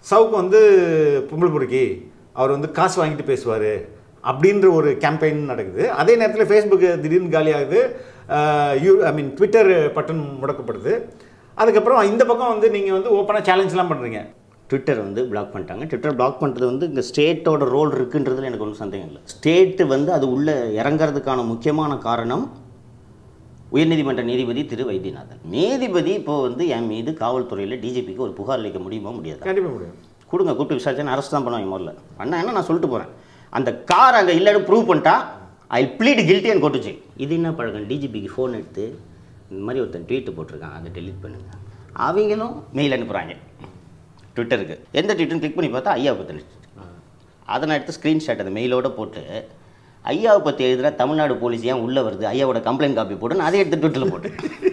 சவுக்கு வந்து பொம்பளை பொறுக்கி அவர் வந்து காசு வாங்கிட்டு பேசுவார் அப்படின்ற ஒரு கேம்பெயின் நடக்குது அதே நேரத்தில் ஃபேஸ்புக் திடீர்னு காலியாகுது you I mean Twitter button முடக்கப்படுது அதுக்கப்புறம் இந்த பக்கம் வந்து நீங்கள் வந்து ஓப்பனாக சேலஞ்செலாம் பண்ணுறீங்க ட்விட்டர் வந்து பிளாக் பண்ணிட்டாங்க ட்விட்டர் பிளாக் பண்ணுறது வந்து இந்த ஸ்டேட்டோட ரோல் இருக்குன்றதுல எனக்கு ஒன்றும் சந்தேகம் இல்லை ஸ்டேட்டு வந்து அது உள்ளே இறங்குறதுக்கான முக்கியமான காரணம் உயர்நீதிமன்ற நீதிபதி திரு வைத்தியநாதன் நீதிபதி இப்போ வந்து என் மீது காவல்துறையில் டிஜிபிக்கு ஒரு புகார் அளிக்க முடியுமா முடியாது கண்டிப்பாக முடியும் கொடுங்க கூப்பிட்டு விசாரிச்சா அரெஸ்ட் தான் பண்ணுவாங்க முதல்ல பண்ண என்ன நான் சொல்லிட்டு போகிறேன் அந்த கார் அங்கே இல்லைன்னு ப்ரூவ் பண்ணிட்டா ஐ ப்ளீட் கில்ட்டி அண்ட் கொட்டுச்சு இது என்ன பழக்கம் டிஜிபிக்கு ஃபோன் எடுத்து இந்த மாதிரி ஒருத்தன் ட்வீட் போட்டிருக்கான் அதை டெலீட் பண்ணுங்க அவங்களும் மெயில் அனுப்புகிறாங்க ட்விட்டருக்கு எந்த ட்வீட்டுன்னு கிளிக் பண்ணி பார்த்தா ஐயாவை பற்றி அதை நான் எடுத்து ஸ்க்ரீன்ஷாட் அந்த மெயிலோட போட்டு ஐயாவை பற்றி எழுதுகிற தமிழ்நாடு போலீஸ் ஏன் உள்ளே வருது ஐயாவோட கம்ப்ளைண்ட் காப்பி போட்டு நான் அதை எடுத்து ட்விட்டரில் போட்டேன்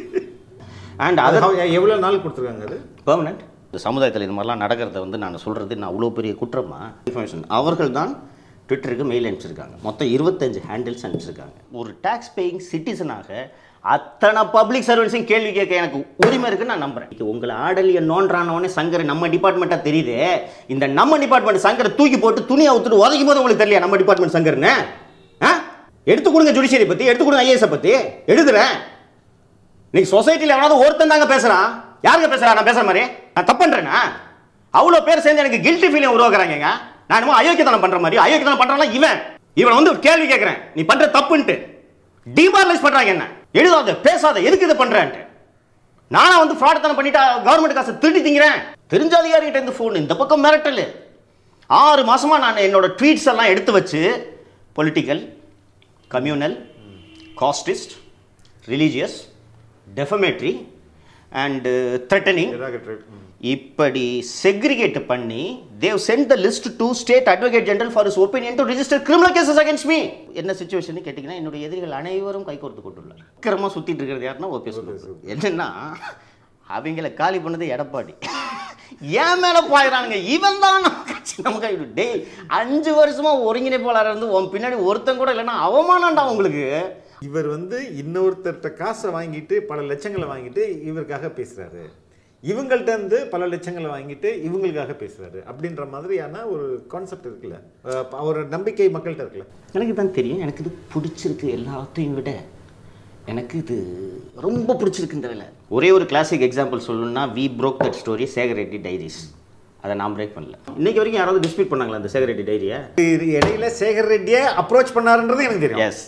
அண்ட் அது அதர் எவ்வளோ நாள் கொடுத்துருக்காங்க அது பெர்மனன்ட் இந்த சமுதாயத்தில் இது மாதிரிலாம் நடக்கிறத வந்து நான் சொல்கிறது நான் அவ்வளோ பெரிய குற்றமா இன்ஃபர்மேஷன் அவர்கள் தான் ட்விட்டருக்கு மெயில் அனுப்பிச்சிருக்காங்க மொத்தம் இருபத்தஞ்சு ஹேண்டில்ஸ் அனுப்பிச்சிருக்காங்க ஒரு டேக்ஸ் பேயிங் சிட்டிசனாக அத்தனை பப்ளிக் சர்வீஸையும் கேள்வி கேட்க எனக்கு உரிமை இருக்குன்னு நான் நம்புறேன் இன்னைக்கு உங்களை ஆடலிய நோன்றானவனே சங்கர் நம்ம டிபார்ட்மெண்ட்டாக தெரியுது இந்த நம்ம டிபார்ட்மெண்ட் சங்கரை தூக்கி போட்டு துணியை அவுத்துட்டு உதைக்கும் போது உங்களுக்கு தெரியல நம்ம டிபார்ட்மெண்ட் சங்கர்னு ஆ எடுத்து கொடுங்க ஜுடிஷியரி பற்றி எடுத்து கொடுங்க ஐஏஎஸை பற்றி எழுதுறேன் இன்னைக்கு சொசைட்டியில் எவனாவது ஒருத்தன் தாங்க பேசுறான் யாருங்க பேசுறா நான் பேசுற மாதிரி நான் தப்பு பண்றேனா அவ்வளோ பேர் சேர்ந்து எனக்கு கில்ட்டி ஃபீலிங் உருவாக்குறாங்க நான் என்னமோ அயோக்கியத்தனம் பண்ற மாதிரி அயோக்கியத்தனம் பண்றான் இவன் இவன் வந்து ஒரு கேள்வி கேட்கிறேன் நீ பண்ற தப்புன்ட்டு டிமாரலைஸ் பண்றாங்க என்ன எழுதாத பேசாத எதுக்கு இதை பண்றேன்ட்டு நானா வந்து ஃப்ராட்தனம் பண்ணிட்டா கவர்மெண்ட் காசை திருடி திங்கிறேன் தெரிஞ்ச அதிகாரிகிட்ட இருந்து ஃபோன் இந்த பக்கம் மிரட்டல் ஆறு மாசமா நான் என்னோட ட்வீட்ஸ் எல்லாம் எடுத்து வச்சு political communal casteist religious defamatory and threatening derogatory. Hmm. இப்படி செக்ரிகேட் பண்ணி Dev sent the list to state advocate general for his opinion to register criminal cases against me என்ன சுச்சுவேஷன் கேட்டிங்கன்னா என்னுடைய எதிரிகள் அனைவரும் கைகோர்த்து கொண்டுள்ளார் அக்கிரமா சுத்திட்டு இருக்கிறது யாருன்னா ஓபிஎஸ் என்னன்னா அவங்கள காலி பண்ணது எடப்பாடி ஏன் மேல பாயிறானுங்க இவன் தான் நமக்கு டேய் அஞ்சு வருஷமா ஒருங்கிணைப்பாளர் இருந்து உன் பின்னாடி ஒருத்தன் கூட இல்லைன்னா அவமானம்டா உங்களுக்கு இவர் வந்து இன்னொருத்தர்கிட்ட காசை வாங்கிட்டு பல லட்சங்களை வாங்கிட்டு இவருக்காக பேசுறாரு இவங்கள்ட்ட இருந்து பல லட்சங்களை வாங்கிட்டு இவங்களுக்காக பேசுறாரு அப்படின்ற மாதிரியான ஒரு கான்செப்ட் இருக்குல்ல அஹ் ஒரு நம்பிக்கை மக்கள்கிட்ட இருக்குல்ல எனக்கு தான் தெரியும் எனக்கு இது பிடிச்சிருக்கு எல்லாத்தையும் விட எனக்கு இது ரொம்ப பிடிச்சிருக்கு இந்த வேலை ஒரே ஒரு கிளாசிக் எக்ஸாம்பிள் சொல்லணும்னா we broke that story Sekar Reddy diaries அதை நான் பிரேக் பண்ணல இன்னைக்கு வரைக்கும் யாராவது டிஸ்பியூட் பண்ணாங்களா அந்த சேகர் ரெட்டி டைரியை இது இடையில சேகர் ரெட்டியை அப்ரோச் பண்ணாருன்றது எனக்கு தெரியும் எஸ்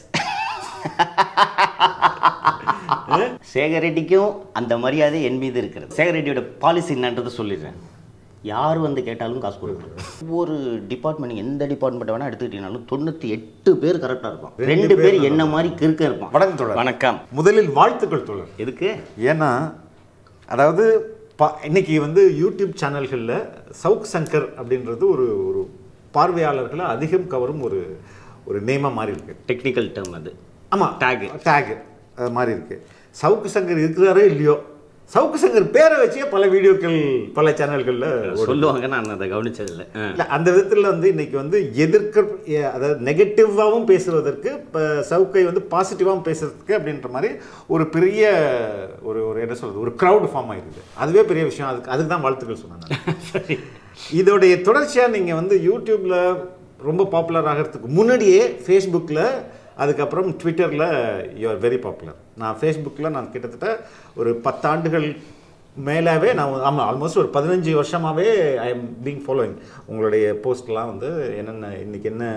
சேகர் ரெட்டிக்கும் அந்த மரியாதை என் மீது இருக்கிறது சேகர் ரெட்டியோட பாலிசி என்னன்றதை சொல்லிடுறேன் யார் வந்து கேட்டாலும் காசு கொடுக்கணும் ஒவ்வொரு டிபார்ட்மெண்ட் எந்த டிபார்ட்மெண்ட் வேணா எடுத்துக்கிட்டீங்கனாலும் தொண்ணூற்றி எட்டு பேர் கரெக்டாக இருப்பான் ரெண்டு ரெண்டு பேர் பேர் என்ன மாதிரி கிறுக்க இருப்பான் வணக்கம் தோழர் வணக்கம் முதலில் வாழ்த்துக்கள் தோழர் எதுக்கு ஏன்னா அதாவது பா இன்னைக்கு வந்து யூடியூப் சேனல்களில் சவுக் சங்கர் அப்படின்றது ஒரு ஒரு பார்வையாளர்களை அதிகம் கவரும் ஒரு ஒரு நேமாக மாறி இருக்கு டெக்னிக்கல் டேர்ம் அது ஆமாம் Tag. டேக் அது மாதிரி இருக்கு சவுக்கு சங்கர் இருக்கிறாரோ இல்லையோ சவுக்கு சங்கர் பேரை வச்சே பல வீடியோக்கள் பல சேனல்களில் சொல்லுவாங்க நான் அதை கவனிச்சதில்லை ஆ. இல்லை அந்த விதத்தில் வந்து இன்னைக்கு வந்து எதிர்க்க எ- அதாவது நெகட்டிவாகவும் பேசுவதற்கு இப்போ சவுக்கை வந்து பாசிட்டிவாகவும் பேசுறதுக்கு அப்படின்ற மாதிரி ஒரு பெரிய ஒரு ஒரு என்ன சொல்றது ஒரு க்ரௌட் ஃபார்ம் ஆயிருக்குது அதுவே பெரிய விஷயம் அதுக்கு அதுக்கு தான் வாழ்த்துக்கள் சொன்னாங்க இதோடைய தொடர்ச்சியாக நீங்கள் வந்து யூடியூப்பில் ரொம்ப பாப்புலர் ஆகிறதுக்கு முன்னாடியே ஃபேஸ்புக்கில் அதுக்கப்புறம் ட்விட்டரில் யூஆர் வெரி பாப்புலர் நான் ஃபேஸ்புக்கில் நான் கிட்டத்தட்ட ஒரு பத்தாண்டுகள் மேலாவே நான் ஆமாம் ஆல்மோஸ்ட் ஒரு பதினஞ்சு வருஷமாகவே ஐ எம் பீங் ஃபாலோயிங் உங்களுடைய போஸ்ட்லாம் வந்து என்னென்ன இன்னைக்கு என்ன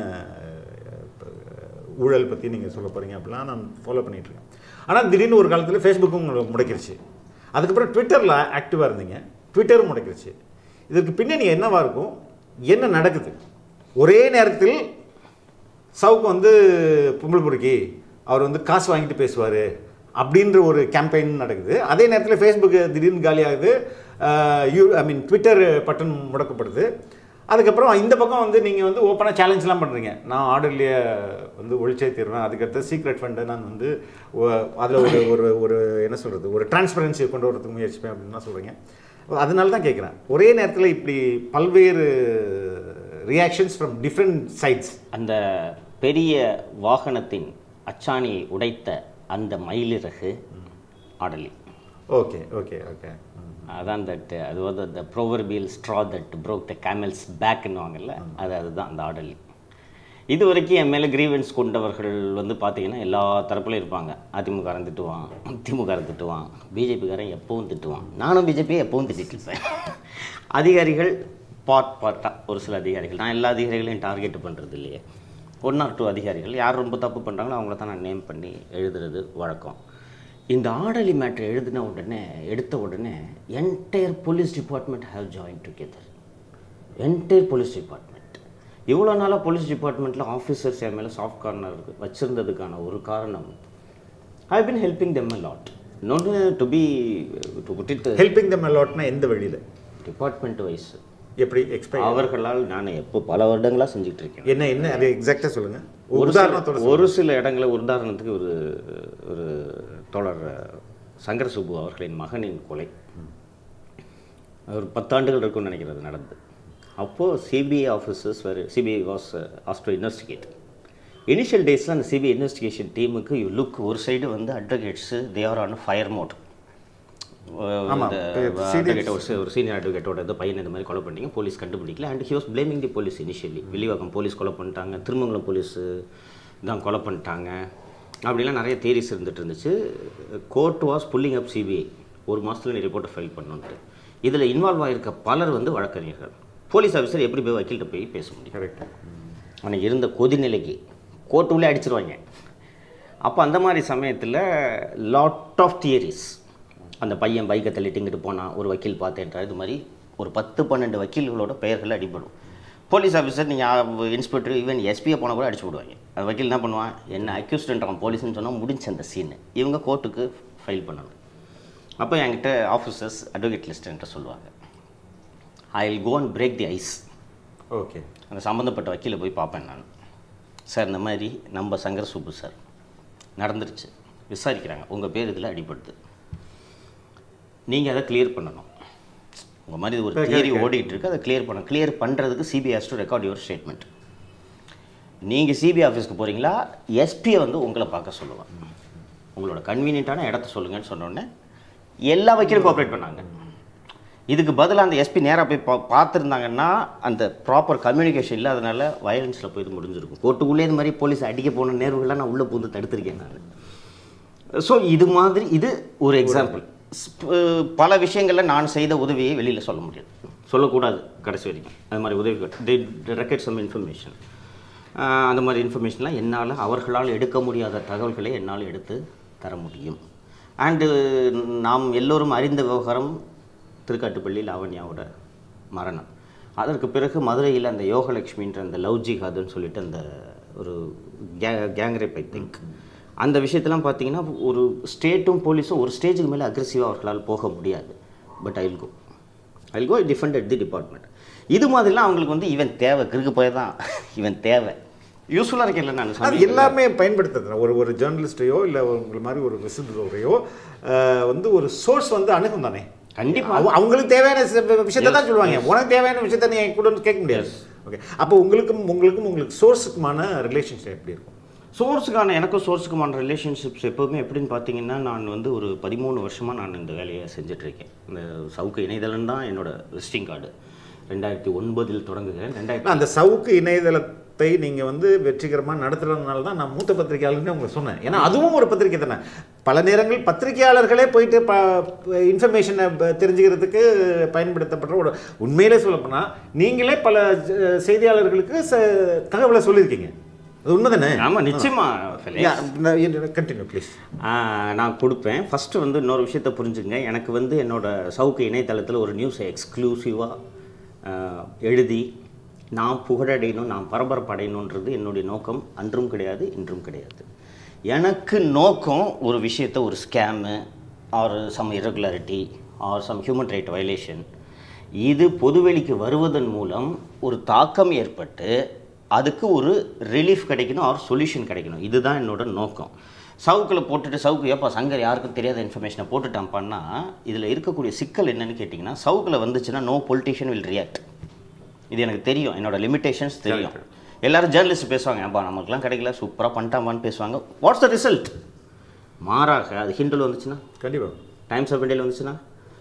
அஹ், ஊழல் பற்றி நீங்கள் சொல்ல போகிறீங்க அப்படிலாம் நான் ஃபாலோ இருக்கேன் ஆனால் திடீர்னு ஒரு காலத்தில் ஃபேஸ்புக்கும் உங்களை முடக்கிருச்சு அதுக்கப்புறம் ட்விட்டரில் ஆக்டிவாக இருந்தீங்க ட்விட்டரும் முடக்கிருச்சு இதற்கு பின்னணி என்னவா இருக்கும் என்ன நடக்குது ஒரே நேரத்தில் சவுக்கு வந்து பொம்பளை பொறுக்கி அவர் வந்து காசு வாங்கிட்டு பேசுவார் அப்படின்ற ஒரு கேம்பெயின் நடக்குது அதே நேரத்தில் ஃபேஸ்புக் திடீர்னு காலியாகுது you I mean Twitter button முடக்கப்படுது அதுக்கப்புறம் இந்த பக்கம் வந்து நீங்கள் வந்து ஓப்பனாக சேலஞ்செலாம் பண்ணுறீங்க நான் ஆர்டர்லேயே வந்து ஒழிச்சே தீருவேன் அதுக்கடுத்து சீக்ரெட் ஃபண்டை நான் வந்து அதில் ஒரு ஒரு ஒரு என்ன சொல்கிறது ஒரு டிரான்ஸ்பரன்சியை கொண்டு வரதுக்கு முயற்சிப்பேன் அப்படின்னு சொல்கிறீங்க அதனால தான் கேட்குறேன் ஒரே நேரத்தில் இப்படி பல்வேறு ரியாக்ஷன்ஸ் ஃப்ரம் டிஃப்ரெண்ட் சைட்ஸ் அந்த பெரிய வாகனத்தின் அச்சாணியை உடைத்த அந்த மயிலிறகு ஆடலி ஓகே ஓகே ஓகே அதான் தட் அது வந்து அந்த proverbial straw that broke the camel's பேக்குன்னுவாங்கல்ல அது அதுதான் அந்த ஆர்டர்லி இது வரைக்கும் என் மேலே கிரீவன்ஸ் கொண்டவர்கள் வந்து பார்த்தீங்கன்னா எல்லா தரப்புலையும் இருப்பாங்க அதிமுககாரன் திட்டுவான் திமுககாரன் திட்டுவான் பிஜேபிக்காரன் எப்பவும் திட்டுவான் நானும் பிஜேபியை எப்பவும் திட்டிட்டு இருப்பேன் அதிகாரிகள் பார்ட் பார்ட்டாக ஒரு சில அதிகாரிகள் நான் எல்லா அதிகாரிகளையும் டார்கெட் பண்ணுறது இல்லையே ஒன் ஆர் டூ அதிகாரிகள் யார் ரொம்ப தப்பு பண்ணுறாங்களோ அவங்கள தான் நான் நேம் பண்ணி எழுதுறது வழக்கம் இந்த ஆர்டர்லி மேட்ரு எழுதின உடனே எடுத்த உடனே entire police department have join together entire police department இவ்வளோ நாளாக போலீஸ் டிபார்ட்மெண்ட்டில் ஆஃபீஸர்ஸ் என் மேலே சாஃப்ட் கார்னர் வச்சுருந்ததுக்கான ஒரு காரணம் I been helping them a lot not to be to put it helping them அலாட்னா எந்த வழியில் டிபார்ட்மெண்ட் வைஸ் எப்படி எக்ஸ்பிளைன் அவர்களால் நான் எப்போ பல வருடங்களாக செஞ்சுட்டு இருக்கேன் என்ன என்ன அது எக்ஸாக்டாக சொல்லுங்கள் ஒரு ஒரு உதாரணத்தோட சில ஒரு சில இடங்களில் ஒரு உதாரணத்துக்கு ஒரு ஒரு தோழர் சங்கர சுப்பு அவர்களின் மகனின் கொலை ஒரு பத்தாண்டுகள் இருக்கும்னு நினைக்கிறது நடந்து அப்போது சிபிஐ ஆஃபீஸர்ஸ் வேறு சிபிஐ வாஸ் ஆஸ் டு இன்வெஸ்டிகேட் இனிஷியல் டேஸில் அந்த சிபிஐ இன்வெஸ்டிகேஷன் டீமுக்கு யூ லுக் ஒரு சைடு வந்து advocates they are on fire mode ஆமா, அட்வொகேட் ஒரு சி- ஒரு சீனியர் அட்வொகேட்டோட இந்த பையன் இந்த மாதிரி கொலை பண்ணிட்டீங்க போலீஸ் கண்டுபிடிக்கல and he was blaming the police initially Velivakkam police கொலை பண்ணிட்டாங்க திருமங்கலம் போலீஸ் தான் கொலை பண்ணிட்டாங்க அப்படிலாம் நிறைய தேரிஸ் இருந்துட்டு இருந்துச்சு court was pulling up CBI ஒரு மாதத்துல நீ ரிப்போர்ட்டை ஃபைல் பண்ணுன்ட்டு இதில் இன்வால்வ் ஆகிருக்க பலர் வந்து வழக்கறிஞர்கள் போலீஸ் ஆஃபீஸர் எப்படி போய் வக்கீல்கிட்ட போய் பேச முடியும் கரெக்ட் அன்னைக்கு இருந்த கொதிநிலைக்கு கோர்ட் உள்ளே அடிச்சிருவாங்க அப்போ அந்த மாதிரி சமயத்தில் லாட் ஆஃப் தியரிஸ் அந்த பையன் பைக்கை தள்ளிட்டு இங்கிட்டு போனான் ஒரு வக்கீல் பார்த்தேன்றார் இது மாதிரி ஒரு பத்து பன்னெண்டு வக்கீல்களோட பெயர்கள் அடிபடும் போலீஸ் ஆஃபீஸர் நீங்கள் இன்ஸ்பெக்டர் ஈவன் எஸ்பியை போனால் கூட அடிச்சு விடுவாங்க அந்த வக்கீல் என்ன பண்ணுவான் என்ன அக்யூஸ்டுன்றான் போலீஸ்னு சொன்னால் முடிஞ்ச அந்த சீனு இவங்க கோர்ட்டுக்கு ஃபைல் பண்ணணும் அப்போ என்கிட்ட ஆஃபீஸர்ஸ் அட்வொகேட் லிஸ்ட் என்கிட்ட சொல்லுவாங்க I will go and break the ice okay அந்த சம்மந்தப்பட்ட வக்கீலை போய் பார்ப்பேன் நான் சார் இந்த மாதிரி நம்ம சங்கர் சுப்பு சார் நடந்துருச்சு விசாரிக்கிறாங்க உங்கள் பேர் இதில் அடிபடுது நீங்கள் அதை கிளியர் பண்ணணும் உங்கள் மாதிரி இது ஒரு தியரி ஓடிட்டு இருக்கு அதை கிளியர் பண்ணணும் கிளியர் பண்ணுறதுக்கு CBI has to record your statement நீங்கள் சிபிஐ ஆஃபீஸ்க்கு போகிறீங்களா எஸ்பியை வந்து உங்களை பார்க்க சொல்லுவான் உங்களோட கன்வீனியண்ட்டான இடத்த சொல்லுங்கன்னு சொன்னோடனே எல்லா வக்கீலும் கோஆப்ரேட் பண்ணாங்க இதுக்கு பதிலாக அந்த எஸ்பி நேராக போய் பா பார்த்துருந்தாங்கன்னா அந்த ப்ராப்பர் கம்யூனிகேஷன் இல்லாதனால வயலன்ஸில் போய் இது முடிஞ்சிருக்கும் கோர்ட்டுக்குள்ளே இது மாதிரி போலீஸ் அடிக்க போன நேர்வுகள்லாம் நான் உள்ளே பூந்து தடுத்திருக்கேன் நான் ஸோ இது மாதிரி இது ஒரு எக்ஸாம்பிள் பல விஷயங்களில் நான் செய்த உதவியை வெளியில் சொல்ல முடியாது சொல்லக்கூடாது கடைசி வரைக்கும் அது மாதிரி உதவி ரெக்கட் சம் இன்ஃபர்மேஷன் அந்த மாதிரி இன்ஃபர்மேஷன்லாம் என்னால் அவர்களால் எடுக்க முடியாத தகவல்களை என்னால் எடுத்து தர முடியும் அண்டு நாம் எல்லோரும் அறிந்த விவகாரம் திருக்காட்டுப்பள்ளி லாவண்யாவோட மரணம் அதற்கு பிறகு மதுரையில் அந்த யோகலக்ஷ்மின்ற அந்த லவ் ஜிஹாதுன்னு சொல்லிட்டு அந்த ஒரு கே கேங்ரேப் ஐ திங்க் அந்த விஷயத்தெல்லாம் பார்த்தீங்கன்னா ஒரு ஸ்டேட்டும் போலீஸும் ஒரு ஸ்டேஜுக்கு மேலே அக்ரெசிவாக அவர்களால் போக முடியாது but I'll go I'll go defend the department இது மாதிரிலாம் அவங்களுக்கு வந்து இவன் தேவை கிறுக்கு போய் தான் இவன் தேவை யூஸ்ஃபுல்லாக இருக்கல நான் அது சொன்னேன் எல்லாமே பயன்படுத்துறது ஒரு ஒரு ஜேர்னலிஸ்டையோ இல்லை உங்களை மாதிரி ஒரு விசில்ரையோ வந்து ஒரு சோர்ஸ் வந்து அணுகும் தானே கண்டிப்பா. அவ- அவங்களுக்கு தேவையான சி- விஷயத்தை தான் சொல்லுவாங்க உனக்கு தேவையான விஷயத்த நீ என் கூட வந்து கேட்க முடியாது ஓகே அப்போ உங்களுக்கும் உங்களுக்கும் உங்களுக்கு சோர்ஸுக்குமான ரிலேஷன்ஷிப் எப்படி இருக்கும் சோர்ஸுக்கான எனக்கும் சோர்ஸுக்குமான ரிலேஷன்ஷிப்ஸ் எப்போவுமே எப்படின்னு பார்த்தீங்கன்னா நான் வந்து ஒரு பதிமூணு வருஷமாக நான் இந்த வேலையை செஞ்சிட்ருக்கேன் இந்த சவுக்கு இணையதளம் தான் என்னோட விசிட்டிங் கார்டு ரெண்டாயிரத்தி ஒன்பதில் தொடங்குகிறேன் ரெண்டாயிரத்தி அந்த சவுக்கு இணையதளத்தை நீங்கள் வந்து வெற்றிகரமாக நடத்துறதுனால தான் நான் மூத்த பத்திரிகையாளர்னு உங்களுக்கு சொன்னேன் ஏன்னா அதுவும் ஒரு பத்திரிக்கை தானே பல நேரங்கள் பத்திரிகையாளர்களே போயிட்டு ப இன்ஃபர்மேஷனை தெரிஞ்சுக்கிறதுக்கு பயன்படுத்தப்படுற ஒரு உண்மையிலே சொல்லப்போனால் நீங்களே பல அஹ், செய்தியாளர்களுக்கு ச தகவலை சொல்லியிருக்கீங்க அது உண்மை தானே ஆமாம் நிச்சயமா ஃபெலிக்ஸ். கண்டினியூ ப்ளீஸ் ஆஹ் நான் கொடுப்பேன் ஃபஸ்ட்டு வந்து இன்னொரு விஷயத்தை புரிஞ்சுங்க எனக்கு வந்து என்னோட சவுக்கு இணையதளத்தில் ஒரு நியூஸை எக்ஸ்க்ளூசிவாக எழுதி நான் புகழடையணும் நான் பரபரப்படையணுன்றது என்னுடைய நோக்கம் அன்றும் கிடையாது இன்றும் கிடையாது எனக்கு நோக்கம் ஒரு விஷயத்தை ஒரு scam or some irregularity or some human right violation இது பொதுவெளிக்கு வருவதன் மூலம் ஒரு தாக்கம் ஏற்பட்டு அதுக்கு ஒரு ரிலீஃப் கிடைக்கணும் ஆர் சொல்யூஷன் கிடைக்கணும் இதுதான் என்னோட நோக்கம் சவுக்கில் போட்டுட்டு சவுக்கு ஏப்பா சங்கர் யாருக்கும் தெரியாத இன்ஃபர்மேஷனை போட்டுட்டான்ப்பான்னா இதில் இருக்கக்கூடிய சிக்கல் என்னன்னு கேட்டிங்கன்னா சவுக்கில் வந்துச்சுன்னா நோ பொலிட்டிஷியன் வில் ரியாக்ட் இது எனக்கு தெரியும் என்னோட லிமிடேஷன்ஸ் தெரியும் எல்லாரும் ஜேர்னலிஸ்ட் பேசுவாங்க ஏப்பா நமக்குலாம் கிடைக்கல சூப்பராக பண்ணிட்டாம்பான்னு பேசுவாங்க வாட்ஸ் த ரிசல்ட் மாறாக அது ஹிண்டில் வந்துச்சுன்னா கண்டிப்பாக டைம்ஸ் ஆஃப் இந்தியாவில் வந்துச்சுன்னா